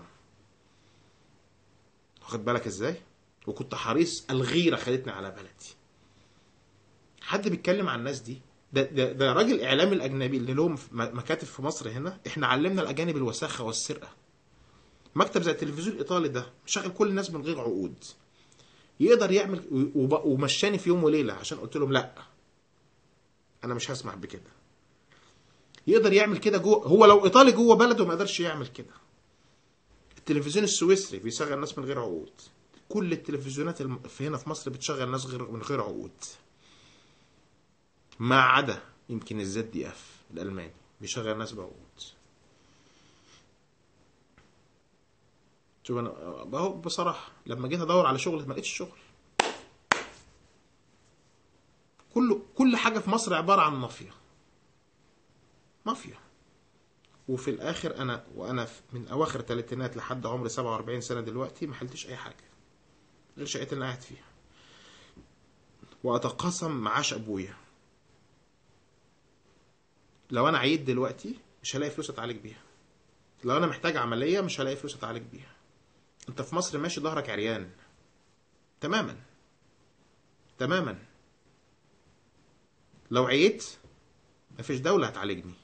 واخد بالك ازاي وكنت حريص الغيره خدتني على بلدي حد بيتكلم عن الناس دي ده ده, ده راجل اعلامي الاجنبي اللي لهم م- مكاتب في مصر هنا احنا علمنا الاجانب الوساخه والسرقه مكتب زي التلفزيون الايطالي ده مشغل كل الناس من غير عقود يقدر يعمل وب- ومشاني في يوم وليله عشان قلت لهم لا انا مش هسمح بكده يقدر يعمل كده جوه هو لو ايطالي جوه بلده ما يقدرش يعمل كده التلفزيون السويسري بيشغل ناس من غير عقود كل التلفزيونات الم- في هنا في مصر بتشغل ناس غير من غير عقود ما عدا يمكن الزد دي اف الالماني بيشغل ناس بعقود شوف انا اهو بصراحه لما جيت ادور على شغل ما لقيتش شغل كله كل حاجه في مصر عباره عن مافيا مافيا وفي الاخر انا وانا في- من اواخر الثلاثينات لحد عمر 47 سنه دلوقتي ما حلتش اي حاجه غير شقتي اللي أنا قاعد فيها واتقاسم معاش ابويا لو انا عييت دلوقتي مش هلاقي فلوس اتعالج بيها لو انا محتاج عمليه مش هلاقي فلوس اتعالج بيها انت في مصر ماشي ظهرك عريان تماما تماما لو عييت مفيش دولة هتعالجني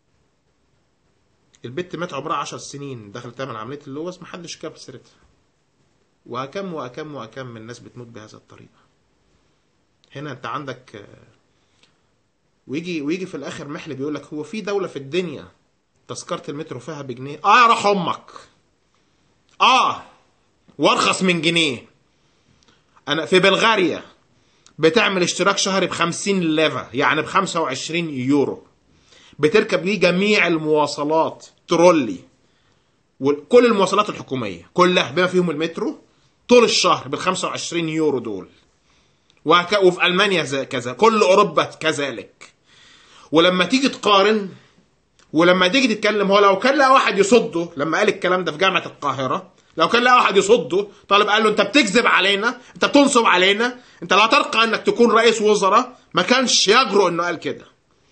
البت مات عمرها عشر سنين دخلت تعمل عملية اللوز محدش كاب سيرتها وأكم وأكم وأكم من الناس بتموت بهذا الطريقة هنا أنت عندك آه، ويجي ويجي في الآخر محل بيقول لك هو في دولة في الدنيا تذكرة المترو فيها بجنيه اه يا راح أمك اه وارخص من جنيه أنا في بلغاريا بتعمل اشتراك شهري ب 50 ليفا يعني ب 25 يورو بتركب بيه جميع المواصلات ترولي وكل المواصلات الحكوميه كلها بما فيهم المترو طول الشهر بال 25 يورو دول وهك... وفي المانيا زي كذا كل اوروبا كذلك ولما تيجي تقارن ولما تيجي تتكلم هو لو كان لقى واحد يصده لما قال الكلام ده في جامعه القاهره لو كان لقى واحد يصده طالب قال له انت بتكذب علينا انت بتنصب علينا انت لا ترقى انك تكون رئيس وزراء ما كانش يجرؤ انه قال كده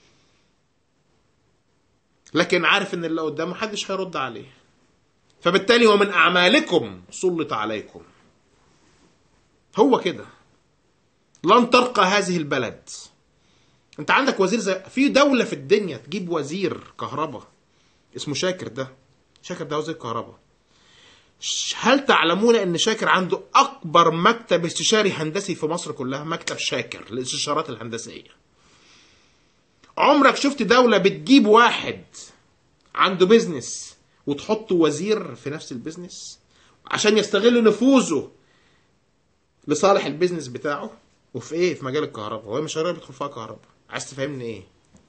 لكن عارف ان اللي قدامه محدش هيرد عليه فبالتالي ومن اعمالكم سلط عليكم هو كده لن ترقى هذه البلد انت عندك وزير زي في دولة في الدنيا تجيب وزير كهرباء اسمه شاكر ده شاكر ده وزير كهرباء ش- هل تعلمون ان شاكر عنده اكبر مكتب استشاري هندسي في مصر كلها مكتب شاكر للاستشارات الهندسية عمرك شفت دولة بتجيب واحد عنده بيزنس وتحطه وزير في نفس البيزنس عشان يستغل نفوذه لصالح البيزنس بتاعه وفي ايه في مجال الكهرباء هو مشاريع بيدخل فيها كهرباء عايز تفهمني ايه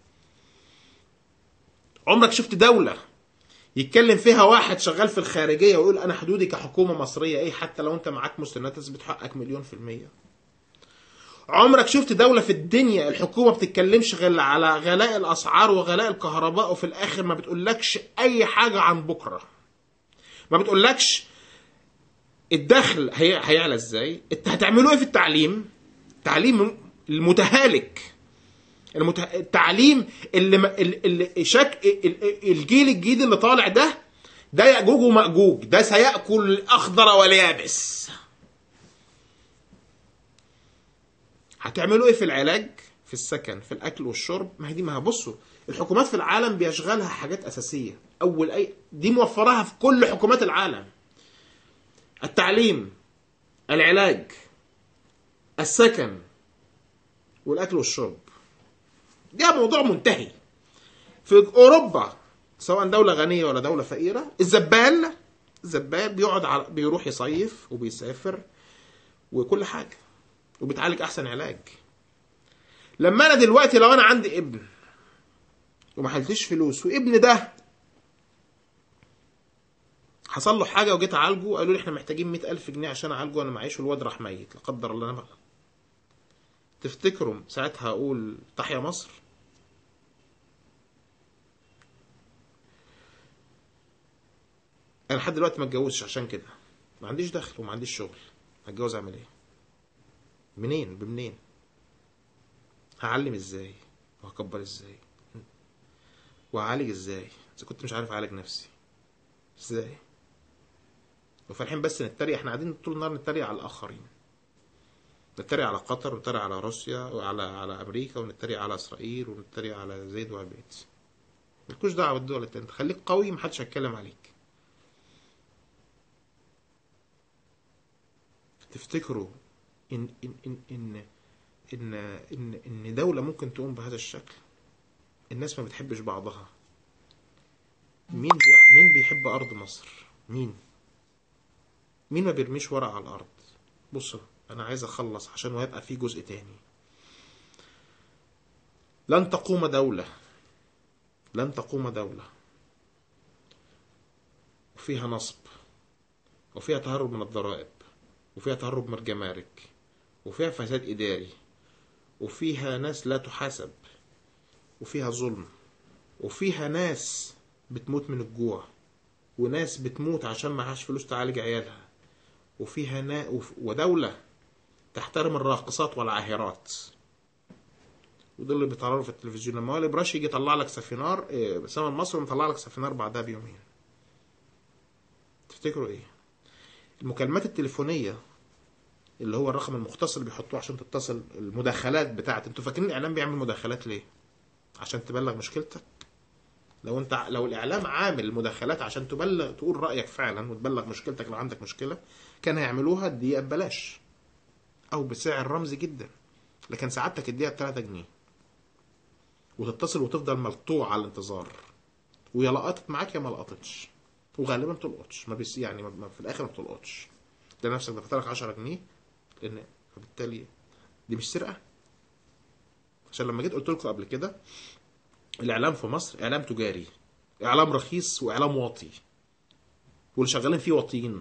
عمرك شفت دولة يتكلم فيها واحد شغال في الخارجية ويقول انا حدودي كحكومة مصرية ايه حتى لو انت معاك مستندات تثبت حقك مليون في المية عمرك شفت دولة في الدنيا الحكومة بتتكلمش غير على غلاء الأسعار وغلاء الكهرباء وفي الآخر ما بتقولكش أي حاجة عن بكرة ما بتقولكش الدخل هي... هيعلى ازاي انت هتعملوا ايه في التعليم تعليم المتهالك المت... التعليم اللي ما- اللي اللي شك ال- ال- الجيل الجديد اللي طالع ده ده يأجوج ومأجوج ده سيأكل الأخضر واليابس هتعملوا ايه في العلاج في السكن في الاكل والشرب ما هي دي ما هبصوا الحكومات في العالم بيشغلها حاجات اساسيه اول اي دي موفراها في كل حكومات العالم التعليم العلاج السكن والاكل والشرب ده موضوع منتهي في اوروبا سواء دوله غنيه ولا دوله فقيره الزبال الزبال بيقعد على بيروح يصيف وبيسافر وكل حاجه وبتعالج احسن علاج لما انا دلوقتي لو انا عندي ابن وما حلتش فلوس وابن ده حصل له حاجه وجيت اعالجه قالوا لي احنا محتاجين مئة ألف جنيه عشان اعالجه وانا معيش والواد راح ميت لا قدر الله انا بقى تفتكروا ساعتها اقول تحيا مصر انا لحد دلوقتي ما اتجوزش عشان كده ما عنديش دخل وما عنديش شغل هتجوز اعمل ايه منين بمنين هعلم ازاي وهكبر ازاي وهعالج ازاي اذا كنت مش عارف اعالج نفسي ازاي وفرحين بس نتريق احنا قاعدين طول النهار نتريق على الاخرين نتريق على قطر ونتريق على روسيا وعلى على امريكا ونتريق على اسرائيل ونتريق على زيد وعبيد مالكوش دعوه بالدول التانية خليك قوي محدش هيتكلم عليك تفتكروا ان ان ان ان ان ان ان دولة ممكن تقوم بهذا الشكل الناس ما بتحبش بعضها مين بيح... مين بيحب ارض مصر مين مين ما بيرميش ورق على الارض بصوا انا عايز اخلص عشان وهيبقى في جزء تاني لن تقوم دولة لن تقوم دولة وفيها نصب وفيها تهرب من الضرائب وفيها تهرب من الجمارك وفيها فساد إداري وفيها ناس لا تحاسب وفيها ظلم وفيها ناس بتموت من الجوع وناس بتموت عشان معهاش فلوس تعالج عيالها وفيها نا... وف- ودولة تحترم الراقصات والعاهرات ودول اللي بيطلعوا في التلفزيون لما والي براش يجي يطلع لك سفينار إيه، سما مصر مطلع لك سفينار بعدها بيومين تفتكروا ايه المكالمات التليفونية اللي هو الرقم المختصر اللي بيحطوه عشان تتصل المداخلات بتاعت انتوا فاكرين الاعلام بيعمل مداخلات ليه عشان تبلغ مشكلتك لو انت لو الاعلام عامل مداخلات عشان تبلغ تقول رايك فعلا وتبلغ مشكلتك لو عندك مشكله كان هيعملوها الدقيقه ببلاش او بسعر رمزي جدا لكن سعادتك الدقيقه ب 3 جنيه وتتصل وتفضل مقطوع على الانتظار ويا لقطت معاك يا ما لقطتش وغالبا ما تلقطش ما بيس يعني ما ما- في الاخر ما بتلقطش تلاقي نفسك دفعت لك 10 جنيه لان فبالتالي دي مش سرقه عشان لما جيت قلت لكم قبل كده الاعلام في مصر اعلام تجاري اعلام رخيص واعلام واطي واللي شغالين فيه واطيين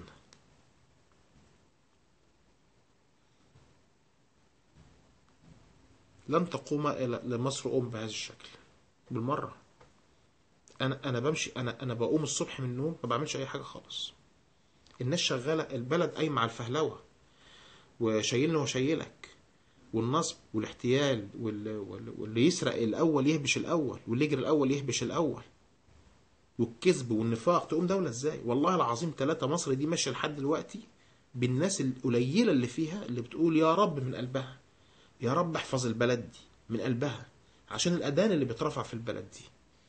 لن تقوم إلى- لمصر ام بهذا الشكل بالمره انا انا بمشي انا انا بقوم الصبح من النوم ما بعملش اي حاجه خالص الناس شغاله البلد قايمه على الفهلوه وشايلني وشايلك والنصب والاحتيال وال- وال- واللي يسرق الاول يهبش الاول واللي يجري الاول يهبش الاول والكذب والنفاق تقوم دوله ازاي والله العظيم ثلاثة مصر دي ماشيه لحد دلوقتي بالناس القليله اللي فيها اللي بتقول يا رب من قلبها يا رب احفظ البلد دي من قلبها عشان الاذان اللي بيترفع في البلد دي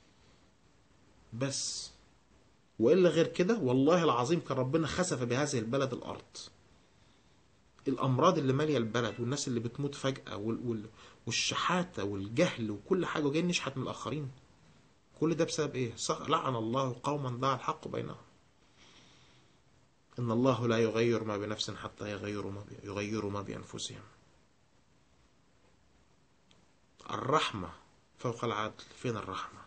بس والا غير كده والله العظيم كان ربنا خسف بهذه البلد الارض الامراض اللي ماليه البلد والناس اللي بتموت فجاه وال... وال... والشحاته والجهل وكل حاجه وجايين نشحت من الاخرين كل ده بسبب ايه صح لعن الله قوما ضاع الحق بينهم ان الله لا يغير ما بنفس حتى يغيروا ما بي... يغيروا ما بانفسهم الرحمه فوق العدل فين الرحمه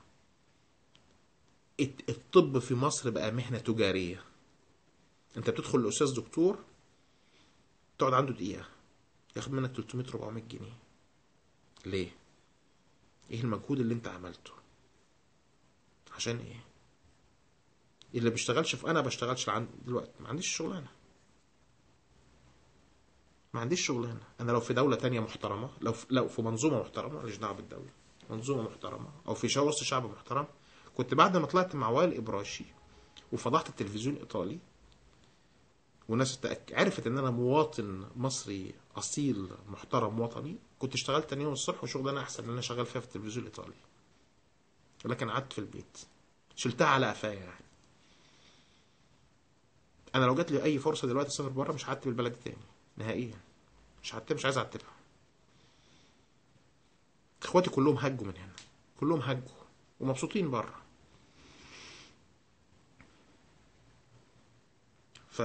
الت- الطب في مصر بقى مهنه تجاريه انت بتدخل لاستاذ دكتور تقعد عنده دقيقة ياخد منك 300 400 جنيه ليه؟ ايه المجهود اللي انت عملته؟ عشان ايه؟ اللي بيشتغلش في انا بشتغلش عند دلوقتي ما عنديش شغلانة ما عنديش شغلانة انا لو في دولة تانية محترمة لو في لو في منظومة محترمة ماليش دعوة بالدولة منظومة محترمة او في شا- وسط شعب محترم كنت بعد ما طلعت مع وائل ابراشي وفضحت التلفزيون الايطالي والناس تأك- عرفت ان انا مواطن مصري اصيل محترم وطني كنت اشتغلت تاني يوم الصبح وشغلانه احسن من اللي انا شغال فيها في التلفزيون الايطالي ولكن قعدت في البيت شلتها على قفايا يعني انا لو جات لي اي فرصه دلوقتي اسافر بره مش هعتب البلد دي تاني نهائيا مش هعتب مش عايز اعتبها اخواتي كلهم هجوا من هنا كلهم هجوا ومبسوطين بره ف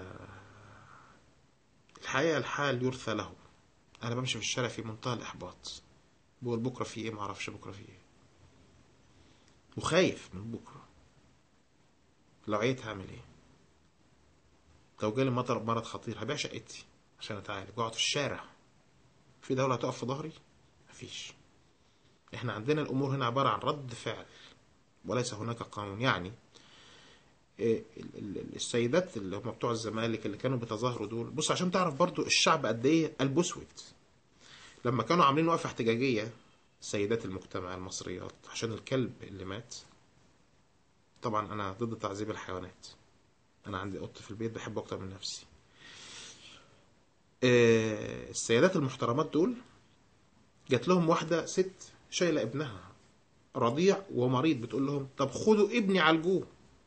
الحقيقة الحال يرثى له أنا بمشي في الشارع في منتهى الإحباط بقول بكرة في إيه معرفش بكرة في إيه وخايف من بكرة لو عيت هعمل إيه لو جالي مرض مرض خطير هبيع شقتي عشان أتعالج وأقعد في الشارع في دولة هتقف في ظهري مفيش إحنا عندنا الأمور هنا عبارة عن رد فعل وليس هناك قانون يعني ال- ال- السيدات اللي هم بتوع الزمالك اللي كانوا بيتظاهروا دول بص عشان تعرف برضو الشعب قد ايه قلبه اسود لما كانوا عاملين وقفه احتجاجيه سيدات المجتمع المصريات عشان الكلب اللي مات طبعا انا ضد تعذيب الحيوانات انا عندي قط في البيت بحبه اكتر من نفسي آه، السيدات المحترمات دول جات لهم واحده ست شايله ابنها رضيع ومريض بتقول لهم طب خدوا ابني عالجوه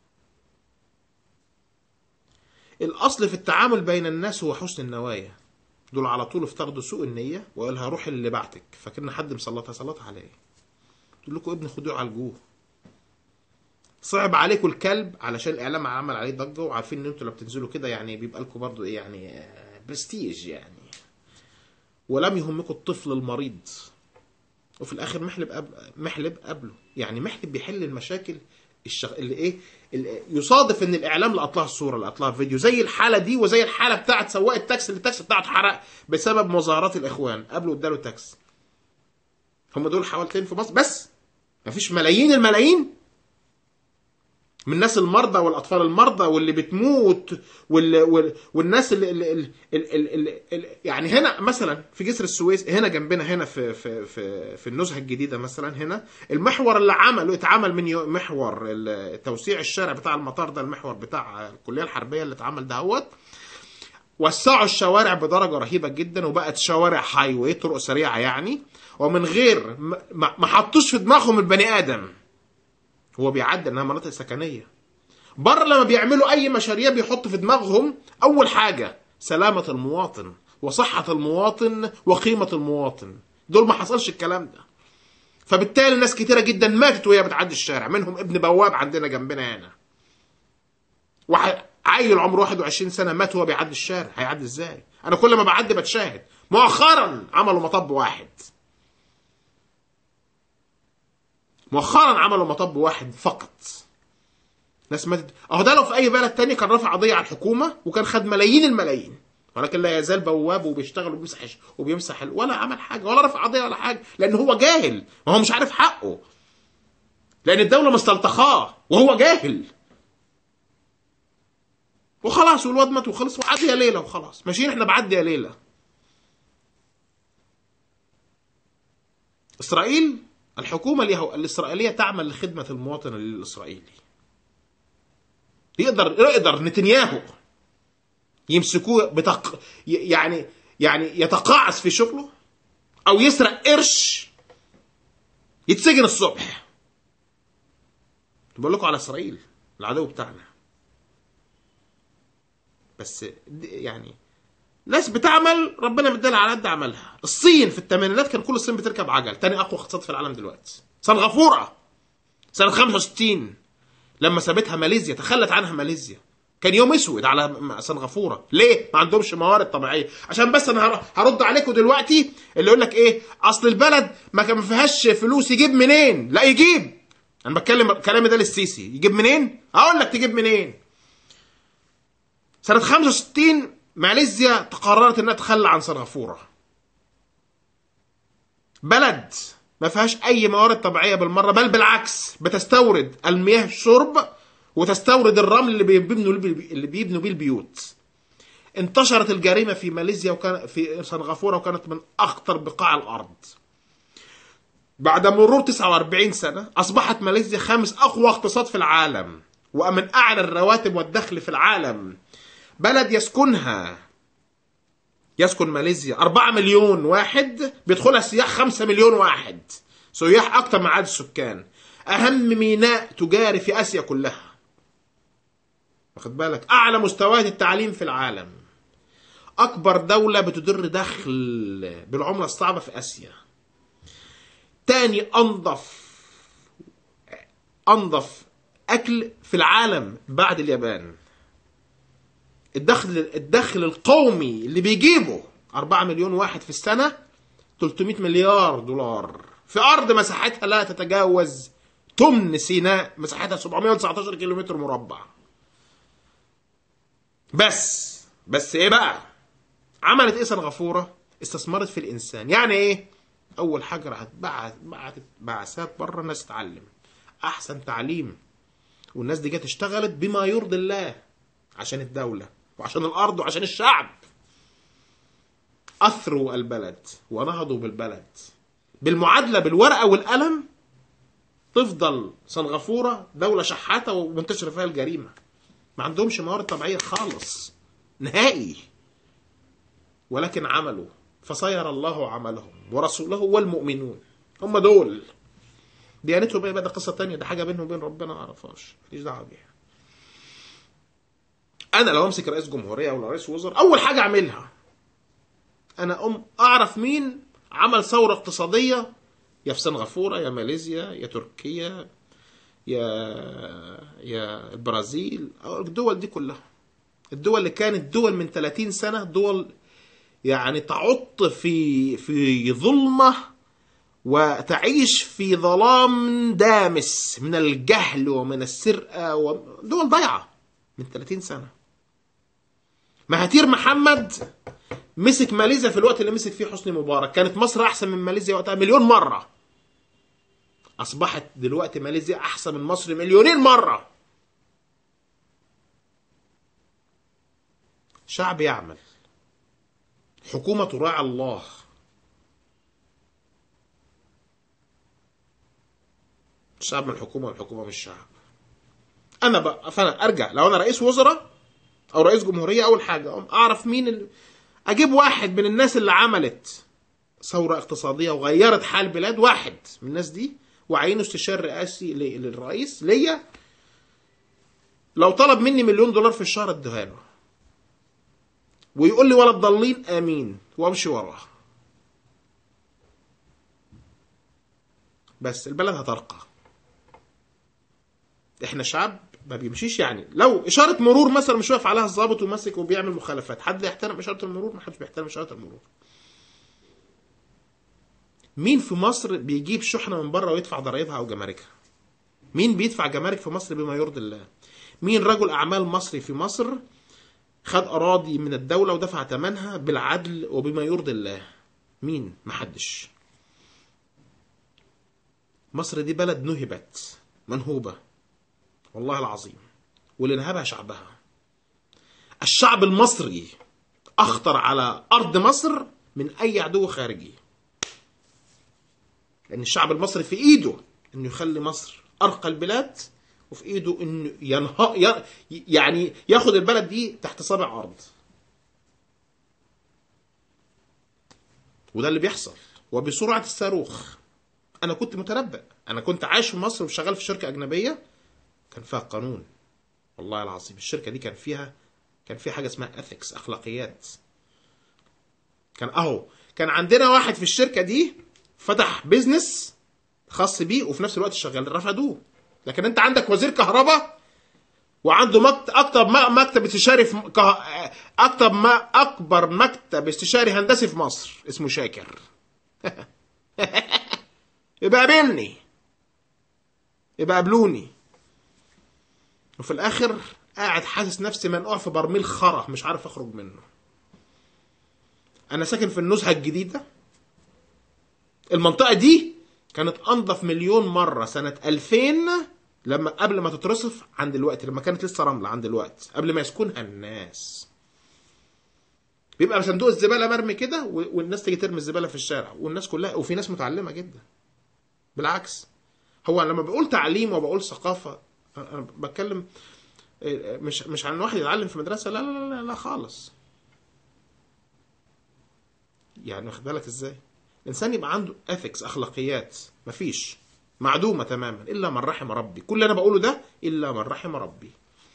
الاصل في التعامل بين الناس هو حسن النوايا دول على طول افترضوا سوء النيه وقالها روح اللي بعتك فاكرنا حد مسلطها سلطها عليه تقول لكم ابني خدوه عالجوه صعب عليكم الكلب علشان الاعلام عمل عليه ضجه وعارفين ان انتوا لما بتنزلوا كده يعني بيبقى لكم برضو ايه يعني آه، برستيج يعني ولم يهمكم الطفل المريض وفي الاخر محلب أب... محلب قبله يعني محلب بيحل المشاكل الشغ... اللي ايه اللي يصادف ان الاعلام لقط لها الصوره لقط لها الفيديو زي الحاله دي وزي الحاله بتاعت سواق التاكسي اللي التاكسي بتاعته اتحرق بسبب مظاهرات الاخوان قبله اداله تاكسي هم دول حوالتين في مصر بس مفيش ملايين الملايين من الناس المرضى والاطفال المرضى واللي بتموت وال... وال... والناس اللي, اللي, اللي, اللي, اللي, اللي يعني هنا مثلا في جسر السويس هنا جنبنا هنا في في في, في النزهه الجديده مثلا هنا المحور اللي عمله اتعمل من يو- محور ال- توسيع الشارع بتاع المطار ده المحور بتاع الكليه الحربيه اللي اتعمل دهوت وسعوا الشوارع بدرجه رهيبه جدا وبقت شوارع هاي واي طرق سريعه يعني ومن غير ما ما- ما حطوش في دماغهم البني ادم هو بيعدي انها مناطق سكنيه بره لما بيعملوا اي مشاريع بيحطوا في دماغهم اول حاجه سلامه المواطن وصحه المواطن وقيمه المواطن دول ما حصلش الكلام ده فبالتالي ناس كتيره جدا ماتت وهي بتعدي الشارع منهم ابن بواب عندنا جنبنا هنا واحد عيل عمره 21 سنه مات وهو بيعدي الشارع هيعدي ازاي انا كل ما بعدي بتشاهد مؤخرا عملوا مطب واحد مؤخرا عملوا مطب واحد فقط ناس ماتت اهو ده لو في اي بلد تاني كان رافع قضيه على الحكومه وكان خد ملايين الملايين ولكن لا يزال بواب وبيشتغل وبيمسح وبيمسح ال- ولا عمل حاجه ولا رفع قضيه ولا حاجه لان هو جاهل ما هو مش عارف حقه لان الدوله مستلطخاه وهو جاهل وخلاص والواد مات وخلص وعدي يا ليله وخلاص ماشيين احنا بعدي يا ليله اسرائيل الحكومه اليهو... الاسرائيليه تعمل لخدمه المواطن الاسرائيلي يقدر يقدر نتنياهو يمسكوه بتق... ي- يعني يعني يتقاعس في شغله او يسرق قرش يتسجن الصبح بقول لكم على اسرائيل العدو بتاعنا بس دي- يعني ناس بتعمل ربنا مديلها على قد عملها الصين في الثمانينات كان كل الصين بتركب عجل تاني اقوى اقتصاد في العالم دلوقتي سنغافوره سنه 65 لما سابتها ماليزيا تخلت عنها ماليزيا كان يوم اسود على م- سنغافوره ليه ما عندهمش موارد طبيعيه عشان بس انا هر- هرد عليكم دلوقتي اللي يقول لك ايه اصل البلد ما كان ما فيهاش فلوس يجيب منين لا يجيب انا بتكلم كلامي ده للسيسي يجيب منين اقول لك تجيب منين سنة 65 ماليزيا قررت انها تخلى عن سنغافورة بلد ما فيهاش اي موارد طبيعية بالمرة بل بالعكس بتستورد المياه الشرب وتستورد الرمل اللي بيبنوا اللي بيبنوا بيه البيوت انتشرت الجريمة في ماليزيا وكان في سنغافورة وكانت من اخطر بقاع الارض بعد مرور 49 سنة أصبحت ماليزيا خامس أقوى اقتصاد في العالم ومن أعلى الرواتب والدخل في العالم بلد يسكنها يسكن ماليزيا 4 مليون واحد بيدخلها سياح 5 مليون واحد سياح أكتر من عدد السكان أهم ميناء تجاري في آسيا كلها واخد بالك أعلى مستويات التعليم في العالم أكبر دولة بتدر دخل بالعملة الصعبة في آسيا تاني أنظف أنظف أكل في العالم بعد اليابان الدخل الدخل القومي اللي بيجيبه 4 مليون واحد في السنة 300 مليار دولار في أرض مساحتها لا تتجاوز تمن سيناء مساحتها 719 كيلومتر مربع بس بس ايه بقى عملت ايه سنغافوره استثمرت في الانسان يعني ايه اول حاجه راحت بعت بعت بعثات بره الناس تتعلم احسن تعليم والناس دي جت اشتغلت بما يرضي الله عشان الدوله وعشان الارض وعشان الشعب اثروا البلد ونهضوا بالبلد بالمعادله بالورقه والقلم تفضل سنغافوره دوله شحاته ومنتشر فيها الجريمه ما عندهمش موارد طبيعيه خالص نهائي ولكن عملوا فصير الله عملهم ورسوله والمؤمنون هم دول ديانتهم ايه بقى ده قصه تانية ده حاجه بينهم وبين ربنا ما اعرفهاش ماليش دعوه بيها انا لو امسك رئيس جمهوريه او رئيس وزراء اول حاجه اعملها انا ام اعرف مين عمل ثوره اقتصاديه يا في سنغافوره يا ماليزيا يا تركيا يا يا البرازيل أو الدول دي كلها الدول اللي كانت دول من 30 سنة دول يعني تعط في في ظلمة وتعيش في ظلام دامس من الجهل ومن السرقة ودول ضيعة من 30 سنة مهاتير محمد مسك ماليزيا في الوقت اللي مسك فيه حسني مبارك كانت مصر أحسن من ماليزيا وقتها مليون مرة أصبحت دلوقتي ماليزيا أحسن من مصر مليونين مرة شعب يعمل حكومة تراعي الله الشعب من الحكومة والحكومة من الشعب أنا بقى فأنا أرجع لو أنا رئيس وزراء أو رئيس جمهورية أول حاجة أقوم أعرف مين اللي أجيب واحد من الناس اللي عملت ثورة اقتصادية وغيرت حال البلاد واحد من الناس دي وعينه استشار رئاسي ل- للرئيس ليا لو طلب مني مليون دولار في الشهر اديها له ويقول لي ولا تضلين امين وامشي وراه بس البلد هترقى احنا شعب ما بيمشيش يعني لو اشاره مرور مثلا مش واقف عليها الضابط وماسك وبيعمل مخالفات حد يحترم اشاره المرور ما حدش بيحترم اشاره المرور مين في مصر بيجيب شحنه من بره ويدفع ضرائبها او جماركها مين بيدفع جمارك في مصر بما يرضي الله مين رجل اعمال مصري في مصر خد اراضي من الدوله ودفع ثمنها بالعدل وبما يرضي الله مين محدش مصر دي بلد نهبت منهوبه والله العظيم واللي نهبها شعبها الشعب المصري اخطر على ارض مصر من اي عدو خارجي لان الشعب المصري في ايده انه يخلي مصر ارقى البلاد وفي ايده انه ينها ي- يعني ياخد البلد دي تحت صابع ارض وده اللي بيحصل وبسرعه الصاروخ انا كنت متنبأ انا كنت عايش في مصر وشغال في شركه اجنبيه كان فيها قانون والله العظيم الشركه دي كان فيها كان فيها حاجه اسمها اثكس اخلاقيات كان اهو كان عندنا واحد في الشركه دي فتح بيزنس خاص بيه وفي نفس الوقت شغال رفضوه لكن انت عندك وزير كهرباء وعنده مكتب اكتر م- مكتب استشاري في م- كه... اكتر ما اكبر مكتب استشاري هندسي في مصر اسمه شاكر يبقى قابلني يبقى قابلوني وفي الاخر قاعد حاسس نفسي منقوع في برميل خرا مش عارف اخرج منه انا ساكن في النزهه الجديده المنطقه دي كانت انظف مليون مره سنه 2000 لما قبل ما تترصف عن دلوقتي لما كانت لسه رمله عن دلوقتي قبل ما يسكنها الناس بيبقى صندوق الزباله مرمي كده و- والناس تيجي ترمي الزباله في الشارع والناس كلها وفي ناس متعلمه جدا بالعكس هو لما بقول تعليم وبقول ثقافه انا بتكلم إيه، مش مش عن واحد يتعلم في مدرسه لا لا لا, لا, لا خالص يعني واخد بالك ازاي الانسان يبقى عنده اثكس اخلاقيات مفيش معدومه تماما الا من رحم ربي كل اللي انا بقوله ده الا من رحم ربي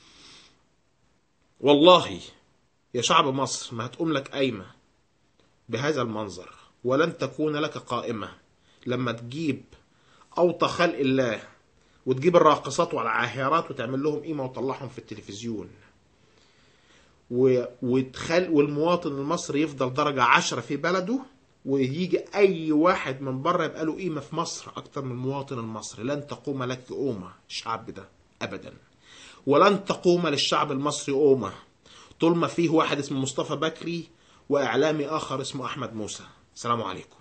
والله يا شعب مصر ما هتقوم لك قايمه بهذا المنظر ولن تكون لك قائمه لما تجيب اوطى خلق الله وتجيب الراقصات والعاهرات وتعمل لهم قيمه وتطلعهم في التلفزيون و... وتخل... والمواطن المصري يفضل درجة عشرة في بلده ويجي أي واحد من بره يبقى له قيمة في مصر أكتر من المواطن المصري لن تقوم لك قومة الشعب ده أبدا ولن تقوم للشعب المصري قومة طول ما فيه واحد اسمه مصطفى بكري وإعلامي آخر اسمه أحمد موسى السلام عليكم